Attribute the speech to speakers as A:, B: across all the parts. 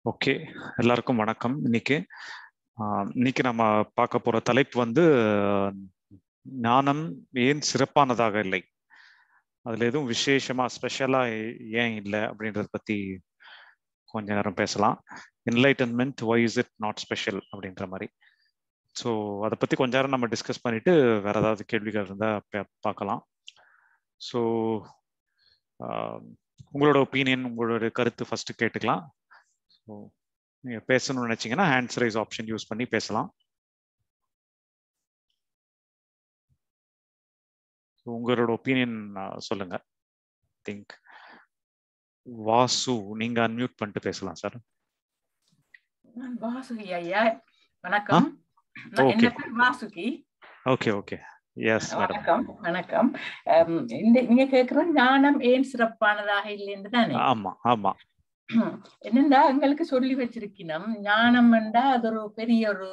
A: Okay எல்லாருக்கும் வணக்கம் இன்னைக்கு ஆஹ் இன்னைக்கு நம்ம பார்க்க போற தலைப்பு வந்து ஞானம் ஏன் சிறப்பானதாக இல்லை அதுல எதுவும் விசேஷமா ஸ்பெஷலா ஏன் இல்லை அப்படின்றத பத்தி கொஞ்ச நேரம் பேசலாம் enlightenment why is it not special அப்படின்ற மாதிரி ஸோ அதை பத்தி கொஞ்ச நேரம் நம்ம டிஸ்கஸ் பண்ணிட்டு வேற ஏதாவது கேள்விகள் இருந்தா பார்க்கலாம் ஸோ உங்களோட ஒப்பீனியன் உங்களோட கருத்து ஃபர்ஸ்ட் கேட்டுக்கலாம் ஸோ நீங்க பேசணும்னு நினைச்சீங்கன்னா ஹேண்ட்ஸ் ரைஸ் ஆப்ஷன் யூஸ் பண்ணி பேசலாம் உங்களோட ஒப்பீனியன் சொல்லுங்க திங்க் வாசு நீங்க அன்மியூட் பண்ணிட்டு பேசலாம் சார்
B: வாசுகி ஐயா வணக்கம் என்ன பேர் Vasuki
A: okay okay yes madam
B: வணக்கம் வணக்கம் இந்த நீங்க கேக்குற ஞானம் ஏன் சிறப்பானதாக இல்லைன்னு தானே
A: ஆமா ஆமா
B: என்னண்டா எங்களுக்கு சொல்லி வச்சிருக்கணும் ஞானம் என்றா அது ஒரு பெரிய ஒரு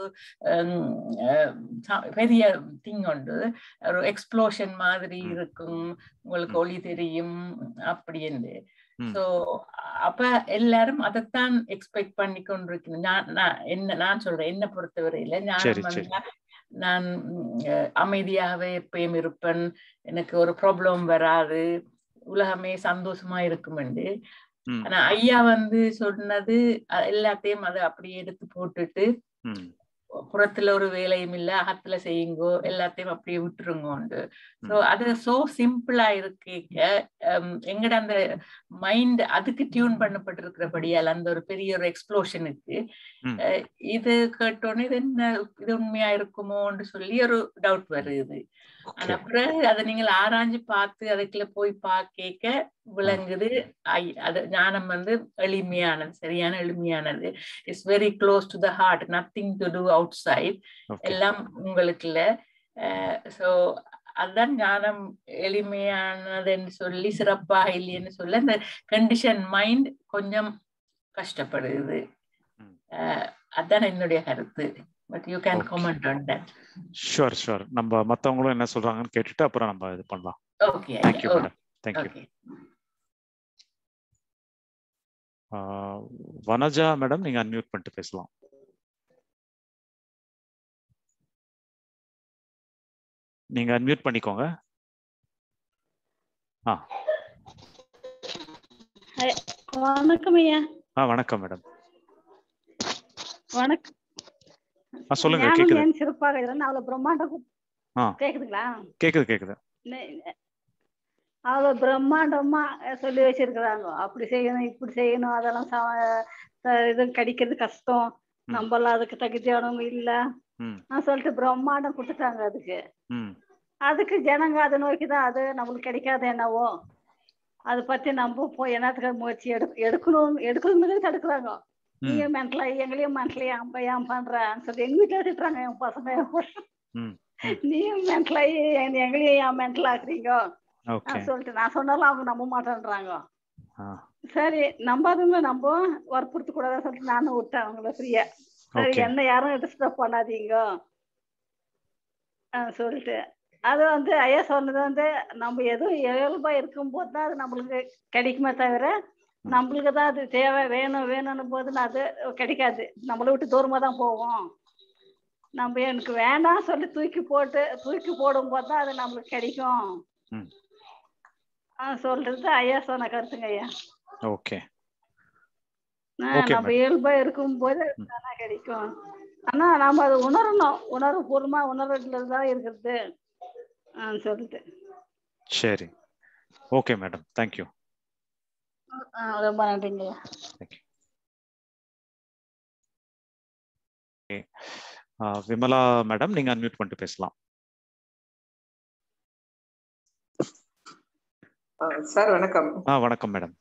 B: பெரிய திங் உண்டு ஒரு எக்ஸ்ப்ளோஷன் மாதிரி இருக்கும் உங்களுக்கு ஒளி தெரியும் அப்படின்னு சோ அப்ப எல்லாரும் அதைத்தான் எக்ஸ்பெக்ட் பண்ணி கொண்டிருக்கணும் நான் என்ன நான் சொல்றேன் என்ன பொறுத்தவரையில ஞானம் வந்தா நான் அமைதியாகவே எப்பயும் இருப்பேன் எனக்கு ஒரு ப்ராப்ளம் வராது உலகமே சந்தோஷமா இருக்கும் ஆனா ஐயா வந்து சொன்னது எல்லாத்தையும் அதை அப்படியே எடுத்து போட்டுட்டு புறத்துல ஒரு வேலையும் இல்ல அகத்துல செய்யுங்கோ எல்லாத்தையும் அப்படியே விட்டுருங்கோண்டு சோ அது சோ சிம்பிளா இருக்கீங்க எங்கட அந்த மைண்ட் அதுக்கு டியூன் பண்ணப்பட்டிருக்கிறபடியால் அந்த ஒரு பெரிய ஒரு எக்ஸ்ப்ளோஷனுக்கு இது கேட்டோன்னே இது என்ன இது உண்மையா இருக்குமோன்னு சொல்லி ஒரு டவுட் வருது ஆனா பிறகு அதை நீங்கள் ஆராய்ஞ்சு பார்த்து அதுக்குள்ள போய் பார்க்க விளங்குது அது ஞானம் வந்து எளிமையானது சரியான எளிமையானது it's very close to the heart nothing to do out side எல்லாம் உங்களுக்குள்ள ஸோ அதுதான் ஞானம் எளிமையானதுன்னு சொல்லி சிறப்பாக இல்லைன்னு சொல்ல இந்த கண்டிஷன் மைண்ட் கொஞ்சம் கஷ்டப்படுது அதுதான் என்னுடைய கருத்து but you can comment on that
A: sure sure நம்ம மத்தவங்களும் என்ன சொல்றாங்கன்னு கேட்டுட்டு அப்புறம் நம்ம இது பண்ணலாம்
B: okay
A: thank you madam thank you Vanaja madam நீங்க அன்மியூட் பண்ணிட்டு பேசலாம் நீங்க அன்மியூட் பண்ணிக்கோங்க ஆ
C: வணக்கம் ஐயா
A: ஆ வணக்கம் மேடம்
C: வணக்கம்
A: ஆ சொல்லுங்க கேக்குது
C: ஏன் சிறப்பாக இல்லைன்னு அவ்வளவு பிரம்மாண்டம்
A: ஆ
C: கேக்குதுங்களா
A: கேக்குது கேக்குது
C: அவ்வளவு பிரம்மாண்டமா சொல்லி வச்சிருக்கிறாங்க அப்படி செய்யணும் இப்படி செய்யணும் அதெல்லாம் இது கிடைக்கிறது கஷ்டம் நம்மளாம் அதுக்கு தகுதியானவங்க இல்ல சொல்லிட்டு பிரம்மாண்டம் கொடுத்துட்டாங்க அதுக்கு அதுக்கு ஜனங்க அதை நோக்கிதான் அது நம்மளுக்கு கிடைக்காது என்னவோ அதை பத்தி நம்ம போய் என்னத்துக்கு முயற்சி எடு எடுக்கணும் எடுக்கணும் தடுக்கிறாங்க நீங்க மென்டலா எங்களையும் மென்டலா ஏன் ஏன் பண்றேன்னு சொல்லி எங்க வீட்டுல திட்டுறாங்க என் பசங்க நீயும் மென்டலா எங்களையும் ஏன் மென்டல் ஆக்குறீங்க சொல்லிட்டு நான் சொன்னாலும் அவங்க நம்ப மாட்டேன்றாங்க சரி நம்பாதவங்க நம்ம வற்புறுத்த கூடாதுன்னு சொல்லிட்டு நானும் விட்டேன் அவங்கள ஃப்ரீயா சரி என்ன யாரும் டிஸ்டர்ப் பண்ணாதீங்க சொல்லிட்டு அது வந்து ஐயா சொன்னது வந்து நம்ம எதுவும் இயல்பா இருக்கும்போது தான் அது நம்மளுக்கு கிடைக்குமே தவிர நம்மளுக்கு தான் அது தேவை வேணும் வேணும்னு போது அது கிடைக்காது நம்மளை விட்டு தூரமா தான் போவோம் நம்ம எனக்கு வேண்டாம் சொல்லி தூக்கி போட்டு தூக்கி போடும் போது தான் அது நம்மளுக்கு கிடைக்கும் சொல்றது ஐயா சொன்ன கருத்துங்க ஐயா
A: ஓகே
C: நம்ம இயல்பா இருக்கும் போது தானே கிடைக்கும் ஆனா நாம அதை உணரணும் உணர்வு பூர்வமா உணர்வுல தான் இருக்கிறது சொல்லிட்டு
A: சரி ஓகே மேடம் தேங்க்யூ
C: ரொம்ப நன்றிங்க
A: விமலா மேடம் நீங்க அன்மியூட் பண்ணிட்டு பேசலாம்
D: சார் வணக்கம்
A: ஆ வணக்கம் மேடம்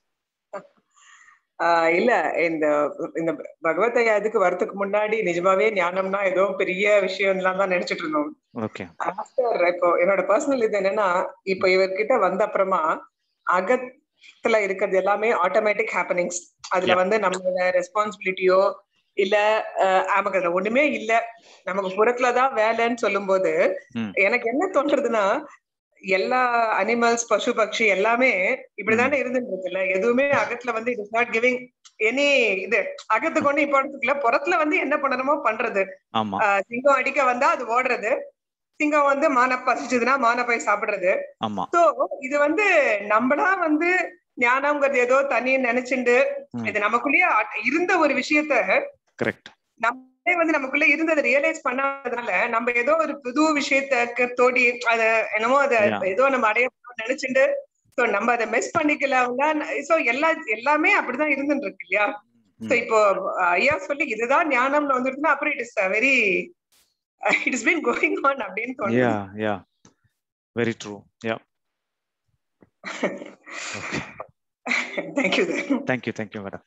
D: இல்ல இந்த இந்த பகவத் இதுக்கு வரதுக்கு முன்னாடி நிஜமாவே ஞானம்னா ஏதோ பெரிய விஷயம் எல்லாம் தான் நினைச்சிட்டு இருந்தோம்
A: ஓகே
D: ஆஃப்டர் இப்போ என்னோட பர்சனல் இது என்னன்னா இப்போ இவர்கிட்ட வந்த அப்புறமா அகத்துல இருக்கிறது எல்லாமே ஆட்டோமேட்டிக் ஹேப்பனிங்ஸ் அதுல வந்து நம்மளோட ரெஸ்பான்சிபிலிட்டியோ இல்ல ஆமாங்க ஒண்ணுமே இல்ல நமக்கு புறத்துலதான் வேலைன்னு சொல்லும் போது எனக்கு என்ன தோன்றதுன்னா எல்லா அனிமல்ஸ் பசு பக்ஷி எல்லாமே இப்படிதானே இருந்துட்டு இருக்குல்ல எதுவுமே அகத்துல வந்து it is not giving any இது அகத்து கொண்டு இப்ப எடுத்துக்கல புறத்துல வந்து என்ன பண்ணணுமோ பண்றது
A: ஆமா
D: ஆஹ் சிங்கம் அடிக்க வந்தா அது ஓடுறது சிங்கம் வந்து மான பசிச்சதுன்னா மான போய் சாப்பிடுறது
A: ஆமா
D: சோ இது வந்து நம்மளா வந்து ஞானம்ங்கிறது ஏதோ தனி நினைச்சுண்டு
A: ம்.
D: இது நமக்குள்ளேயே அ- இருந்த ஒரு விஷயத்த
A: கரெக்ட்
D: நம்மளே வந்து நமக்குள்ள இருந்ததை ரியலைஸ் பண்ணாததுனால நம்ம ஏதோ ஒரு புது விஷயத்த தோடி அத என்னமோ அத
A: Yeah.
D: ஏதோ நம்ம அடைய போறோம்னு நினைச்சுண்டு சோ நம்ம அதை மிஸ் பண்ணிக்கலாம் சோ எல்லா எல்லாமே அப்படிதான் இருந்துட்டு இருக்கு இல்லையா சோ இப்போ அஹ், ஐயா சொல்லி இதுதான் ஞானம்னு வந்துருக்குன்னா அப்புறம் it is very it is been going on அப்படின்னு தோணுது
A: yeah yeah very true yeah okay
D: thank you
A: thank you thank you madam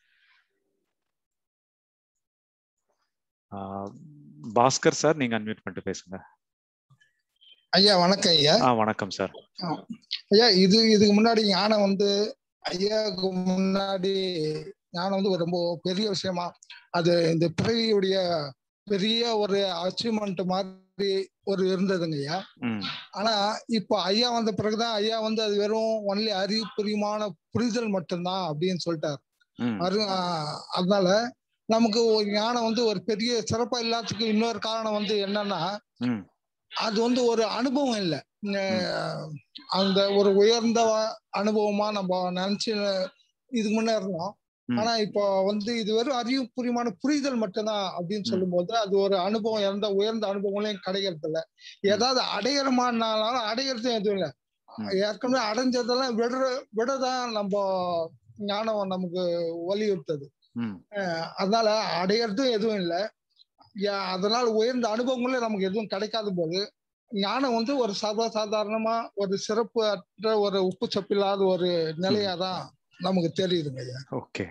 A: Bhaskar sir நீங்க அன்மியூட் பண்ணிட்டு பேசுங்க
E: ஐயா வணக்கம் ஐயா
A: ஆ வணக்கம் சார்
E: ஐயா இது இதுக்கு முன்னாடி ஞானம் வந்து ஐயாவுக்கு முன்னாடி ஞானம் வந்து ஒரு ரொம்ப பெரிய விஷயமா அது இந்த பிறவியுடைய பெரிய ஒரு அச்சீவ்மெண்ட் மாதிரி ஒரு இருந்ததுங்க ஐயா
A: ம்
E: ஆனா இப்போ ஐயா வந்த பிறகுதான் ஐயா வந்து அது வெறும் ஒன்லி அறிவுபூர்வமான புரிதல் மட்டும்தான் அப்படின்னு சொல்லிட்டாரு
A: ம்
E: அரு ஆஹ் அதனால நமக்கு ஒரு ஞானம் வந்து ஒரு பெரிய சிறப்பா இல்லாததுக்கு இன்னொரு காரணம் வந்து என்னன்னா
A: ம்
E: அது வந்து ஒரு அனுபவம் இல்லை அந்த ஒரு உயர்ந்த அனுபவமா நம்ம நினைச்சு இதுக்கு முன்னே இருந்தோம்
A: ம்.
E: ஆனா இப்போ வந்து இது வெறும் அறிவுபூர்வமான புரிதல் மட்டும்தான் அப்படின்னு
A: ம்.
E: சொல்லும்போது அது ஒரு அனுபவம் எந்த உயர்ந்த அனுபவங்களையும் கிடைக்கிறது இல்ல ஏதாவது அடையறமானாலும் அடையிறது எதுவும் இல்லை
A: ம்.
E: ஏற்கனவே அடைஞ்சதெல்லாம் விடுற விடதான் நம்ம ஞானம் நமக்கு வலியுறுத்தது
A: ம்
E: அதனால அடையறதும் எதுவும் இல்லை அதனால உயர்ந்த அனுபவங்களும் நமக்கு எதுவும் கிடைக்காத போது ஞானம் வந்து ஒரு சர்வசாதாரணமா ஒரு சிறப்பு அற்ற ஒரு உப்பு சப்பில்லாத ஒரு நிலையா தான் நமக்கு தெரியுதுங்க ஐயா
A: ஓகே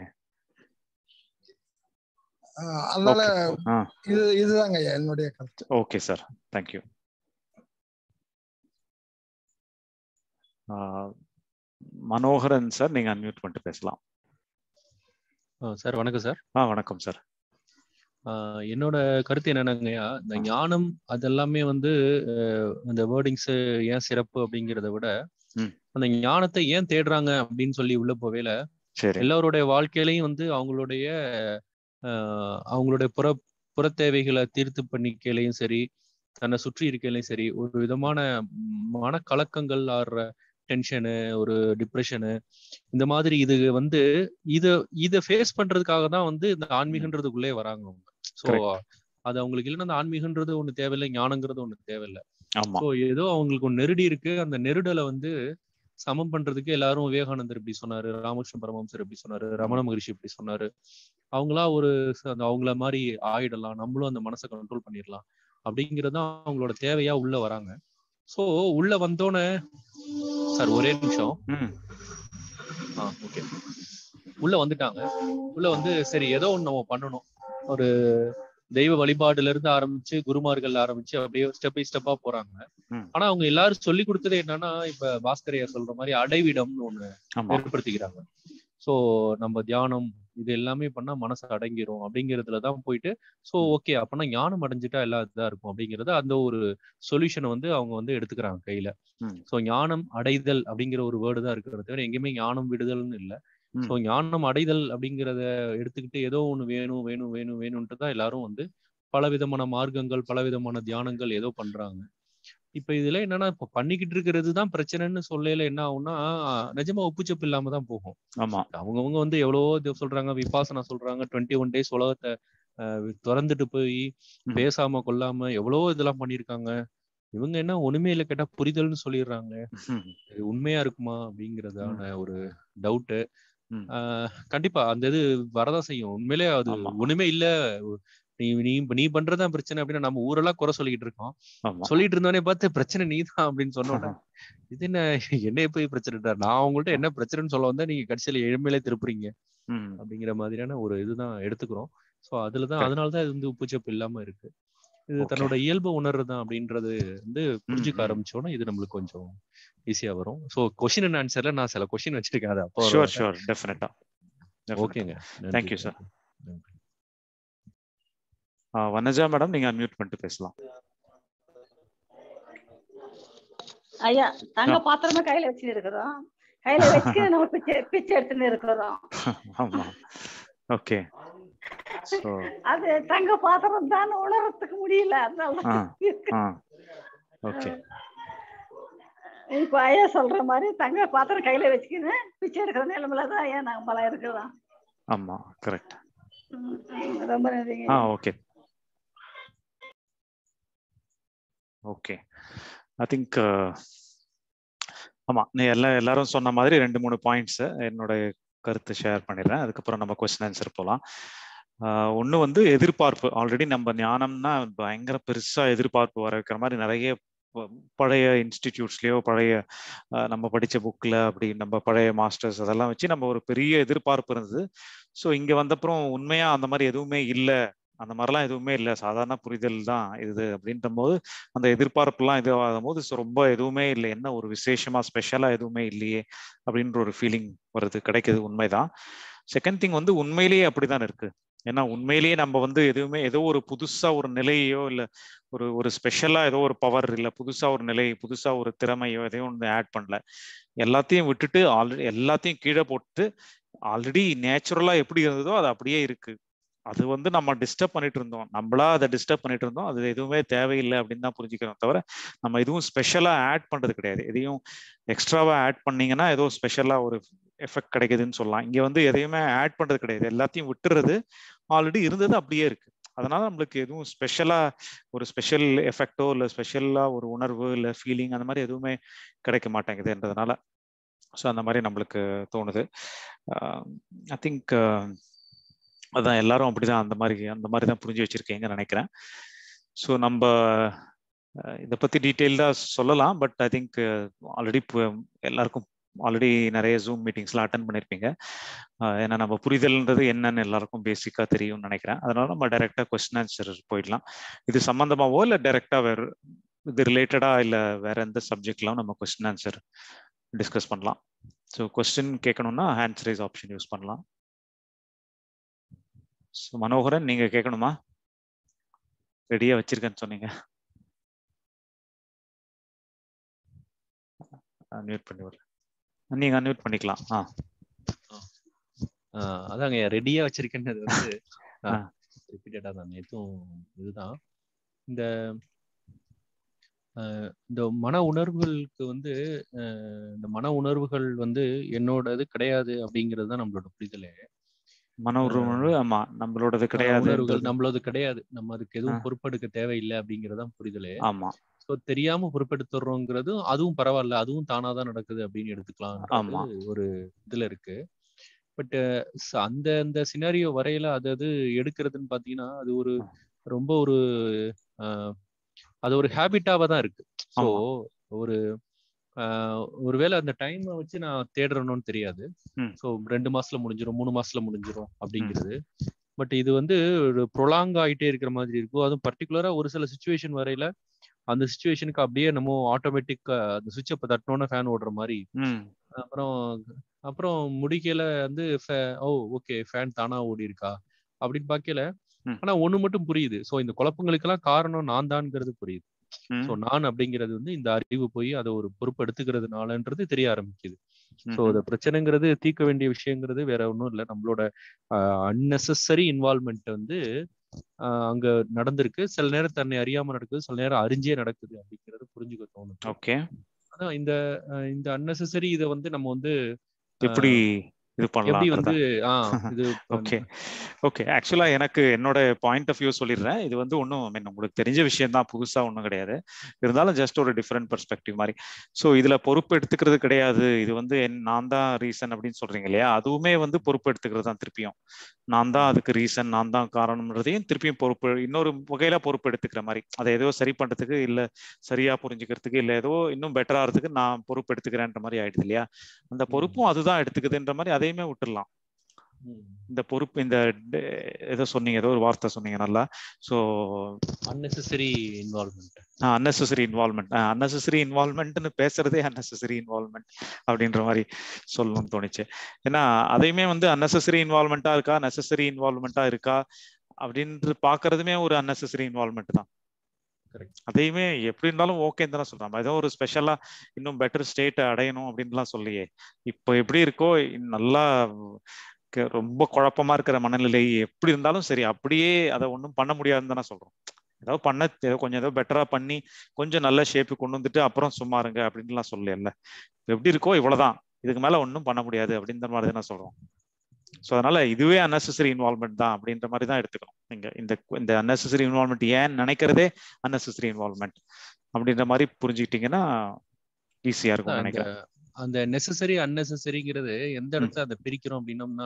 E: ஆஹ் அதனால
A: ஆ
E: இது இதுதாங்க ஐயா என்னுடைய கருத்து
A: okay sir thank you Manoharan sir நீங்க அன்மியூட் பண்ணிட்டு பேசலாம்
F: சார் வணக்கம் சார்
A: ஆ வணக்கம் சார்
F: ஆஹ் என்னோட கருத்து என்னன்னாங்கய்யா இந்த ஞானம் அதெல்லாமே வந்து அஹ் அந்த வேர்டிங்ஸ் ஏன் சிறப்பு அப்படிங்கிறத விட
A: ம்.
F: அந்த ஞானத்தை ஏன் தேடுறாங்க அப்படின்னு சொல்லி உள்ள போவேல
A: சரி
F: எல்லாருடைய வாழ்க்கையிலையும் வந்து அவங்களுடைய ஆஹ் அவங்களுடைய புற புற தேவைகளை தீர்த்து பண்ணிக்கையிலையும் சரி தன்னை சுற்றி இருக்கையிலையும் சரி ஒரு விதமான மனக்கலக்கங்கள் ஆடுற டென்ஷனு ஒரு டிப்ரெஷனு இந்த மாதிரி இது வந்து இத இத ஃபேஸ் பண்றதுக்காக தான் வந்து இந்த ஆன்மீகன்றதுக்குள்ளே வராங்க அவங்க ஸோ
A: Correct.
F: அது அவங்களுக்கு இல்லைன்னா அந்த ஆன்மீகன்றது ஒண்ணு தேவையில்லை ஞானங்கிறது ஒண்ணு தேவையில்லை
A: ஆமா
F: ஸோ ஏதோ அவங்களுக்கு ஒரு நெருடி இருக்கு அந்த நெருடலை வந்து சமம் பண்றதுக்கு எல்லாரும் விவேகானந்தர் இப்படி சொன்னாரு ராமகிருஷ்ண பரமஹம்சர் இப்படி சொன்னாரு ரமண மகரிஷி இப்படி சொன்னாரு அவங்களா ஒரு ச- அந்த அவங்கள மாதிரி ஆயிடலாம் நம்மளும் அந்த மனசை கண்ட்ரோல் பண்ணிடலாம் அப்படிங்கிறது தான் அவங்களோட தேவையா உள்ள வராங்க ஸோ உள்ள வந்தோன்னே சார் ஒரே நிமிஷம்
A: ம்
F: ஆ ஓகே உள்ள வந்துட்டாங்க உள்ள வந்து சரி ஏதோ ஒண்ணு நம்ம பண்ணணும் ஒரு தெய்வ வழிபாடுல இருந்து ஆரம்பிச்சு குருமார்கள் ஆரம்பிச்சு அப்படியே ஸ்டெப் பை ஸ்டெப்பா போறாங்க
A: ம்.
F: ஆனா அவங்க எல்லாரும் சொல்லி கொடுத்தது என்னன்னா இப்ப பாஸ்கரையா சொல்ற மாதிரி அடைவிடம்னு ஒண்ணு
A: ஆமா
F: ஏற்படுத்திக்கிறாங்க சோ நம்ம தியானம் இது எல்லாமே பண்ணா மனசு அடங்கிரும் அப்படிங்கிறதுல தான் போயிட்டு சோ ஓகே அப்பனா ஞானம் அடைஞ்சிட்டா எல்லாம் இதா இருக்கும் அப்படிங்கறத அந்த ஒரு சொல்யூஷனை வந்து அவங்க வந்து எடுத்துக்கிறாங்க கையில
A: ம்.
F: சோ ஞானம் அடைதல் அப்படிங்கிற ஒரு வேர்டு தான் இருக்கிறது தவிர எங்கேயுமே ஞானம் விடுதல்னு இல்ல
A: ம்.
F: சோ ஞானம் அடைதல் அப்படிங்கிறத எடுத்துக்கிட்டு ஏதோ ஒண்ணு வேணும் வேணும் வேணும் வேணும்ன்ட்டு தான் எல்லாரும் வந்து பல விதமான மார்க்கங்கள் பல விதமான தியானங்கள் ஏதோ பண்றாங்க இப்ப இதுல என்னன்னா இப்ப பண்ணிக்கிட்டு இருக்கிறது தான் பிரச்சனைன்னு சொல்லல என்ன ஆகும்னா நிஜமா உப்புச்சப்பு இல்லாம தான் போகும்
A: ஆமா
F: அவங்கவங்க வந்து எவ்வளவோ இது சொல்றாங்க விபாசனா சொல்றாங்க டுவெண்ட்டி ஒன் டேஸ் உலகத்தை அஹ், திறந்துட்டு போய்
A: ம்.
F: பேசாம கொல்லாம எவ்வளவோ இதெல்லாம் பண்ணியிருக்காங்க இவங்க என்ன ஒண்ணுமே இல்லை கேட்டா புரிதல்னு சொல்லிடுறாங்க
A: ம்.
F: இது உண்மையா இருக்குமா அப்படிங்கறதான ஒரு டவுட்டு
A: ம்.
F: கண்டிப்பா அந்த இது வரதான் செய்யும் உண்மையிலே அது
A: ஆமா.
F: ஒண்ணுமே இல்ல நீ நீ நீ பண்றதுதான் பிரச்சனை அப்படின்னா நம்ம ஊரெல்லாம் குறை சொல்லிட்டு இருக்கோம்
A: ஆமா
F: சொல்லிட்டு இருந்தோடனே பார்த்து பிரச்சனை நீதான் அப்படின்னு சொன்னோன்னே இது என்ன என்னைய போய் பிரச்சனை நான் உங்கள்ட்ட என்ன பிரச்சனைன்னு சொல்ல வந்தா நீங்க கடைசியில எழுமையிலே திருப்புறீங்க
A: ம்.
F: அப்படிங்கிற மாதிரியான ஒரு இதுதான் எடுத்துக்கிறோம் சோ அதுலதான்
A: Correct.
F: அதனாலதான் இது வந்து உப்புச்சப்பு இல்லாம இருக்கு இது
A: Okay.
F: தன்னோட இயல்பு உணர்றதுதான் அப்படின்றது வந்து புரிஞ்சுக்க
A: ம்.
F: ஆரம்பிச்சோன்னா இது நம்மளுக்கு கொஞ்சம் ஈஸியா வரும் சோ கொஸ்டின் அண்ட் ஆன்சர்ல நான் சில கொஸ்டின் வச்சிருக்கேன் அது அப்போ
A: ஷூர் ஷூர் டெஃபினட்டா
F: ஓகேங்க
A: Thank you, sir. Vanaja madam நீங்க அன்மியூட் பண்ணிட்டு பேசலாம்
C: ஐயா தங்க பாத்திரமா கையில வச்சுட்டு இருக்கிறோம் கையில வச்சு நம்ம பிச்சை பிச்சை எடுத்துன்னு இருக்கிறோம்
A: ஆமா ஓகே ஸோ
C: அது தங்க பாத்திரம் தான் உணரத்துக்கு முடியல அதனால
A: ஆ
C: இருக்கு.
A: ஆ ஓகே
C: இப்ப ஐயா சொல்ற மாதிரி தங்க பாத்திரம் கையில வச்சுக்கின்னு பிச்சை எடுக்கிற நிலைமையில தான் ஐயா நம்மளாம் இருக்கிறோம்
A: ஆமா கரெக்ட்
C: ம், ம், ரொம்ப நன்றிங்க
A: ஆ ஓகே ஓகே ஐ திங்க் ஆமா நீ எல்லா எல்லாரும் சொன்ன மாதிரி ரெண்டு மூணு பாயிண்ட்ஸ் என்னோட கருத்து ஷேர் பண்ணிடுறேன் அதுக்கப்புறம் நம்ம கொஸ்டின் ஆன்சர் போகலாம் ஒன்று வந்து எதிர்பார்ப்பு ஆல்ரெடி நம்ம ஞானம்னா பயங்கர பெருசா எதிர்பார்ப்பு வர வைக்கிற மாதிரி நிறைய ப- பழைய இன்ஸ்டிடியூட்ஸ்லயோ பழைய அஹ், நம்ம படிச்ச புக்ல அப்படி நம்ம பழைய மாஸ்டர்ஸ் அதெல்லாம் வச்சு நம்ம ஒரு பெரிய எதிர்பார்ப்பு இருந்தது ஸோ இங்க வந்தப்புறம் உண்மையா அந்த மாதிரி எதுவுமே இல்லை அந்த மாதிரிலாம் எதுவுமே இல்லை சாதாரண புரிதல் தான் இது அப்படின்ற போது அந்த எதிர்பார்ப்புலாம் இது ஆகும் போது so ரொம்ப எதுவுமே இல்லை என்ன ஒரு விசேஷமா ஸ்பெஷலா எதுவுமே இல்லையே அப்படின்ற ஒரு ஃபீலிங் வருது கிடைக்குது உண்மைதான் செகண்ட் திங் வந்து உண்மையிலேயே அப்படிதான் இருக்கு ஏன்னா உண்மையிலேயே நம்ம வந்து எதுவுமே ஏதோ ஒரு புதுசா ஒரு நிலையோ இல்ல ஒரு ஒரு ஸ்பெஷலா ஏதோ ஒரு பவர் இல்ல புதுசா ஒரு நிலை புதுசா ஒரு திறமையோ எதையும் ஒன்று ஆட் பண்ணல எல்லாத்தையும் விட்டுட்டு ஆல்ரெடி எல்லாத்தையும் கீழே போட்டு ஆல்ரெடி நேச்சுரலா எப்படி இருந்ததோ அது அப்படியே இருக்கு அது வந்து நம்ம டிஸ்டர்ப் பண்ணிட்டு இருந்தோம் நம்மளா அதை டிஸ்டர்ப் பண்ணிட்டு இருந்தோம் அது எதுவுமே தேவையில்லை அப்படின்னு தான் புரிஞ்சுக்கிறோம் தவிர நம்ம எதுவும் ஸ்பெஷலா ஆட் பண்றது கிடையாது எதையும் எக்ஸ்ட்ராவா ஆட் பண்ணீங்கன்னா ஏதோ ஸ்பெஷலா ஒரு எஃபெக்ட் கிடைக்குதுன்னு சொல்லலாம் இங்க வந்து எதையுமே ஆட் பண்றது கிடையாது எல்லாத்தையும் விட்டுறது ஆல்ரெடி இருந்தது அப்படியே இருக்கு அதனால நம்மளுக்கு எதுவும் ஸ்பெஷலா ஒரு ஸ்பெஷல் எஃபெக்டோ இல்ல ஸ்பெஷலா ஒரு உணர்வு இல்ல ஃபீலிங் அந்த மாதிரி எதுவுமே கிடைக்க மாட்டேங்குதுன்றதுனால ஸோ அந்த மாதிரி நம்மளுக்கு தோணுது ஐ திங்க் அதான் எல்லாரும் அப்படிதான் அந்த மாதிரி அந்த மாதிரி தான் புரிஞ்சு வச்சிருக்கீங்கன்னு நினைக்கிறேன் ஸோ நம்ம அஹ், இதை பத்தி டீட்டெயில்டாக சொல்லலாம் பட் ஐ திங்க் ஆல்ரெடி எல்லாருக்கும் ஆல்ரெடி நிறைய ஜூம் மீட்டிங்ஸ்லாம் அட்டன் பண்ணியிருப்பீங்க அஹ், ஏன்னா நம்ம புரிதல்ன்றது என்னன்னு எல்லாருக்கும் பேசிக்காக தெரியும்னு நினைக்கிறேன் அதனால நம்ம டைரெக்டாக கொஸ்டின் ஆன்சர் போயிடலாம் இது சம்மந்தமாவோ இல்லை டைரெக்டாக வேறு இது ரிலேட்டடா இல்லை வேற எந்த சப்ஜெக்ட்லாம் நம்ம கொஸ்டின் ஆன்சர் டிஸ்கஸ் பண்ணலாம் ஸோ கொஸ்டின் கேட்கணும்னா ஹேண்ட் ரைஸ் ஆப்ஷன் யூஸ் பண்ணலாம் ஸோ மனோகரன் நீங்க கேட்கணுமா ரெடியா வச்சிருக்கேன்னு சொன்னீங்க அன்மியூட் பண்ணி வரல நீங்க அன்மியூட் பண்ணிக்கலாம் ஆ
F: ஆஹ் அதாங்க ரெடியா வச்சிருக்கேன்னு வந்து
A: ஆ.
F: ரிப்பீட்டடா தான் நேத்தும் இதுதான் இந்த ஆஹ் இந்த மன உணர்வுகளுக்கு வந்து ஆஹ் இந்த மன உணர்வுகள் வந்து என்னோடது கிடையாது அப்படிங்கிறது தான் நம்மளோட புரிதலே
A: மன உணர்வு ஆமா நம்மளோடது
F: ஆஹ்
A: கிடையாது
F: உணர்வுகள் நம்மளது கிடையாது நம்ம அதுக்கு
A: ஆ.
F: எதுவும் பொறுப்பெடுக்க தேவையில்லை அப்படிங்கறதுதான் புரிதலே
A: ஆமா
F: ஸோ தெரியாம பொறுப்பெடுத்துறோங்கிறது அதுவும் பரவாயில்ல அதுவும் தானாதான் நடக்குது அப்படின்னு எடுத்துக்கலாம்
A: ஆமா.
F: ஒரு இதுல இருக்கு பட் அந்த அந்த சினாரியோ வரையில அது அது எடுக்கிறதுன்னு பாத்தீங்கன்னா அது ஒரு ரொம்ப ஒரு ஆஹ், அது ஒரு ஹேபிட்டாவா தான் இருக்கு ஸோ
A: ஆமா.
F: ஒரு ஆஹ், ஒருவேளை அந்த டைமை வச்சு நான் தேடுறேன்னு தெரியாது
A: ம்.
F: ஸோ ரெண்டு மாசத்துல முடிஞ்சிரும் மூணு மாசத்துல முடிஞ்சிரும் அப்படிங்கிறது பட் இது வந்து ஒரு ப்ரொலாங் ஆயிட்டே இருக்கிற மாதிரி இருக்கும் அதுவும் பர்டிகுலரா ஒரு சில சுச்சுவேஷன் வரையில அந்த சுச்சுவேஷனுக்கு அப்படியே நம்ம ஆட்டோமேட்டிக் அந்த சுவிட்ச் அப்ப தட்டினோன்னா ஃபேன் ஓடுற மாதிரி
A: ம்
F: அப்புறம் அப்புறம் முடிக்கையில வந்து fa- ஓ ஓகே ஃபேன் தானா ஓடி இருக்கா அப்படின்னு பார்க்கல
A: ம்.
F: ஆனா ஒண்ணு மட்டும் புரியுது சோ இந்த குழப்பங்களுக்கெல்லாம் காரணம் நான் தான்ங்கிறது புரியுது
A: ம்,
F: சோ நான் அப்படிங்கிறது வந்து இந்த அறிவு போய் அதை ஒரு பொறுப்பு எடுத்துக்கிறதுனாலன்றது தெரிய ஆரம்பிக்குது
A: ம்,
F: சோ இந்த பிரச்சனைங்கிறது தீர்க்க வேண்டிய விஷயங்கிறது வேற ஒன்றும் இல்லை நம்மளோட அன்னெசரி இன்வால்மெண்ட் வந்து ஆஹ் அங்க நடந்திருக்கு சில நேரம் தன்னை அறியாம நடக்குது சில நேரம் அறிஞ்சே நடக்குது அப்படிங்கிறது புரிஞ்சுக்க தோணுது
A: ஓகே
F: அதான் இந்த அஹ் இந்த அன்னெசரி இதை வந்து நம்ம வந்து
A: எப்படி இது
F: எப்படி வந்து
A: பண்ணலாம்
F: ஆஹ் இது
A: ஓகே ஓகே ஆக்சுவலா எனக்கு என்னோட பாயிண்ட் ஆஃப் வியூ சொல்லிடுறேன் இது வந்து ஒன்றும் மீன் உங்களுக்கு தெரிஞ்ச விஷயம் தான் புதுசா ஒன்றும் கிடையாது இருந்தாலும் ஜஸ்ட் ஒரு டிஃப்ரெண்ட் பெர்ஸ்பெக்டிவ் மாதிரி ஸோ இதுல பொறுப்பு எடுத்துக்கிறது கிடையாது இது வந்து என் நான் தான் ரீசன் அப்படின்னு சொல்றீங்க இல்லையா அதுவுமே வந்து பொறுப்பு எடுத்துக்கிறது தான் திருப்பியும் நான் தான் அதுக்கு ரீசன் நான் தான் காரணம்ன்றதையும் திருப்பியும் பொறுப்பு இன்னொரு வகையில பொறுப்பு எடுத்துக்கிற மாதிரி அதை ஏதோ சரி பண்றதுக்கு இல்ல சரியா புரிஞ்சுக்கிறதுக்கு இல்ல ஏதோ இன்னும் பெட்டரா இருக்கிறதுக்கு நான் பொறுப்பு எடுத்துக்கிறேன்ற மாதிரி ஆயிடுது இல்லையா அந்த பொறுப்பும் அதுதான் எடுத்துக்குதுன்ற மாதிரி அதையுமே விட்டுடலாம் இந்த பொறுப்பு இந்த டே- ஏதோ சொன்னீங்க ஏதோ ஒரு வார்த்தை சொன்னீங்க நல்லா so
F: unnecessary involvement
A: unnecessary involvement unnecessary இன்வால்மெண்ட்னு பேசுறதே அன்னெசரி இன்வால்மெண்ட் அப்படின்ற மாதிரி சொல்லணும்னு தோணுச்சு ஏன்னா அதையுமே வந்து அன்னெசரி இன்வால்மெண்ட்டா இருக்கா நெசசரி இன்வால்மெண்ட்டா இருக்கா அப்படின்ட்டு பாக்குறதுமே ஒரு அன்னெசரி இன்வால்மெண்ட் தான் அதையுமே எப்படி இருந்தாலும் ஓகேன்னு தானே சொல்றோம் ஏதோ ஒரு ஸ்பெஷலா இன்னும் பெட்டர் ஸ்டேட் அடையணும் அப்படின்லாம் சொல்லியே இப்போ எப்படி இருக்கோ நல்லா ரொம்ப குழப்பமா இருக்கிற மனநிலை எப்படி இருந்தாலும் சரி அப்படியே அதை ஒன்றும் பண்ண முடியாதுன்னு தானே சொல்றோம் ஏதாவது பண்ண கொஞ்சம் ஏதோ பெட்டரா பண்ணி கொஞ்சம் நல்ல ஷேப்பு கொண்டு வந்துட்டு அப்புறம் சும்மா இருங்க அப்படின்லாம் சொல்லல எப்படி இருக்கோ இவ்வளவுதான் இதுக்கு மேல ஒன்றும் பண்ண முடியாது அப்படின்ற மாதிரி தானே சொல்றோம் ஸோ அதனால இதுவே அன்னெசரி இன்வால்மெண்ட் தான் அப்படின்ற மாதிரி தான் எடுத்துக்கணும் நீங்க இந்த இந்த அன்னெசரி இன்வால்மெண்ட் ஏன் நினைக்கிறதே அன்னெசரி இன்வால்மெண்ட் அப்படின்ற மாதிரி புரிஞ்சுக்கிட்டீங்கன்னா ஈஸியா இருக்கும் நினைக்கிறேன்
F: அந்த நெசசரி அன்னெசரிங்கிறது எந்த இடத்துல அதை பிரிக்கிறோம் அப்படின்னோம்னா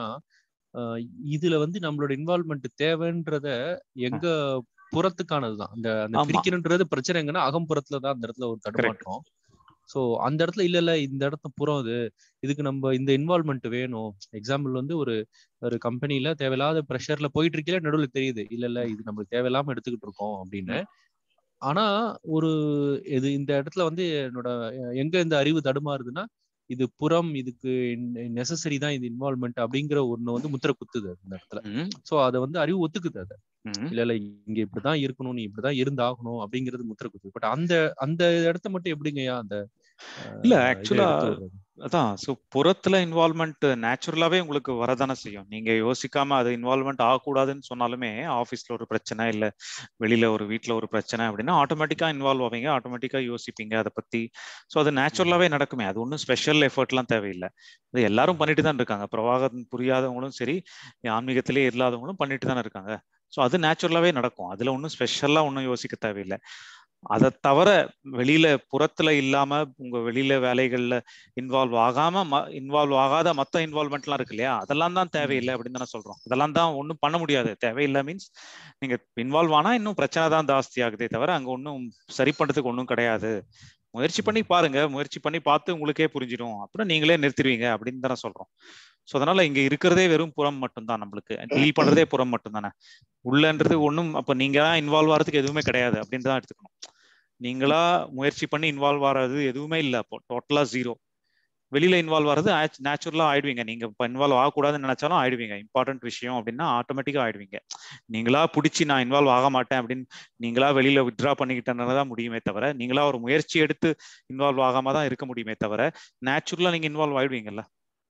F: இதுல வந்து நம்மளோட இன்வால்மெண்ட் தேவைன்றத எங்க புறத்துக்கானதுதான் அந்த அந்த பிரிக்கிறன்றது பிரச்சனை எங்கன்னா அகம்புறத்துல தான் அந்த இடத்துல ஒரு தடுமாற்றம் ஸோ அந்த இடத்துல இல்ல இல்ல இந்த இடத்த புறம் இது இதுக்கு நம்ம இந்த இன்வால்மெண்ட் வேணும் எக்ஸாம்பிள் வந்து ஒரு ஒரு கம்பெனில தேவையில்லாத ப்ரெஷர்ல போயிட்டு இருக்கல நடுவில் தெரியுது இல்ல இல்ல இது நம்மளுக்கு தேவையில்லாம எடுத்துக்கிட்டு இருக்கோம் அப்படின்னு ஆனா ஒரு இது இந்த இடத்துல வந்து என்னோட எங்க இந்த அறிவு தடுமாறுதுன்னா இது புறம் இதுக்கு நெசசரி தான் இது இன்வால்மெண்ட் அப்படிங்கிற ஒண்ணு வந்து முத்திர குத்துது அந்த இடத்துல சோ அதை வந்து அறிவு ஒத்துக்குது அதை இல்ல இல்ல இங்க இப்படிதான் இருக்கணும் நீ இப்படிதான் இருந்தாகணும் அப்படிங்கிறது முத்திர குத்துது பட் அந்த அந்த இடத்த மட்டும் எப்படிங்கய்யா அந்த
A: இல்ல ஆக்சுவலா அதான் ஸோ புறத்துல இன்வால்மெண்ட் நேச்சுரலாவே உங்களுக்கு வரதானே செய்யும் நீங்க யோசிக்காம அது இன்வால்மெண்ட் ஆகக்கூடாதுன்னு சொன்னாலுமே ஆஃபீஸ்ல ஒரு பிரச்சனை இல்ல வெளியில ஒரு வீட்டுல ஒரு பிரச்சனை அப்படின்னா ஆட்டோமேட்டிக்கா இன்வால்வ் ஆவீங்க ஆட்டோமேட்டிக்கா யோசிப்பீங்க அதை பத்தி ஸோ அது நேச்சுரலாவே நடக்குமே அது ஒன்றும் ஸ்பெஷல் எஃபர்ட்லாம் தேவையில்லை அது எல்லாரும் பண்ணிட்டு தான் இருக்காங்க பிரவாகம் புரியாதவங்களும் சரி ஆன்மீகத்திலே இல்லாதவங்களும் பண்ணிட்டு தானே இருக்காங்க ஸோ அது நேச்சுரலாவே நடக்கும் அதுல ஒன்றும் ஸ்பெஷலா ஒன்றும் யோசிக்க தேவையில்லை அதை தவிர வெளியில புறத்துல இல்லாம உங்க வெளியில வேலைகள்ல இன்வால்வ் ஆகாம இன்வால்வ் ஆகாத மத்த இன்வால்மெண்ட்லாம் இருக்கு இல்லையா அதெல்லாம் தான் தேவையில்லை அப்படின்னு தானே சொல்றோம் அதெல்லாம் தான் ஒன்றும் பண்ண முடியாது தேவையில்லை மீன்ஸ் நீங்க இன்வால்வ் ஆனா இன்னும் பிரச்சனை தான் ஜாஸ்தி ஆகுதே தவிர அங்க ஒன்றும் சரி பண்றதுக்கு ஒன்றும் கிடையாது முயற்சி பண்ணி பாருங்க முயற்சி பண்ணி பார்த்து உங்களுக்கே புரிஞ்சிடும் அப்புறம் நீங்களே நிறுத்திடுவீங்க அப்படின்னு தானே சொல்றோம் ஸோ அதனால இங்க இருக்கிறதே வெறும் புறம் மட்டும்தான் நம்மளுக்கு டீல் பண்றதே புறம் மட்டும் தானே உள்ளன்றது ஒன்றும் அப்ப நீங்க இன்வால்வ் ஆகிறதுக்கு எதுவுமே கிடையாது அப்படின்னு தான் எடுத்துக்கணும் நீங்களா முயற்சி பண்ணி இன்வால்வ் ஆகிறது எதுவுமே இல்லை அப்போ டோட்டலா ஜீரோ வெளியில இன்வால்வ் ஆகிறது நேச்சுரலா ஆயிடுவீங்க நீங்க இப்போ இன்வால்வ் ஆகக்கூடாதுன்னு நினைச்சாலும் ஆயிடுவீங்க இம்பார்ட்டன்ட் விஷயம் அப்படின்னா ஆட்டோமேட்டிக்கா ஆயிடுவீங்க நீங்களா பிடிச்சி நான் இன்வால்வ் ஆக மாட்டேன் அப்படின்னு நீங்களா வெளியில வித்ரா பண்ணிக்கிட்டனால தான் முடியுமே தவிர நீங்களா ஒரு முயற்சி எடுத்து இன்வால்வ் ஆகாம தான் இருக்க முடியுமே தவிர நேச்சுரலா நீங்க இன்வால்வ் ஆயிடுவீங்கல்ல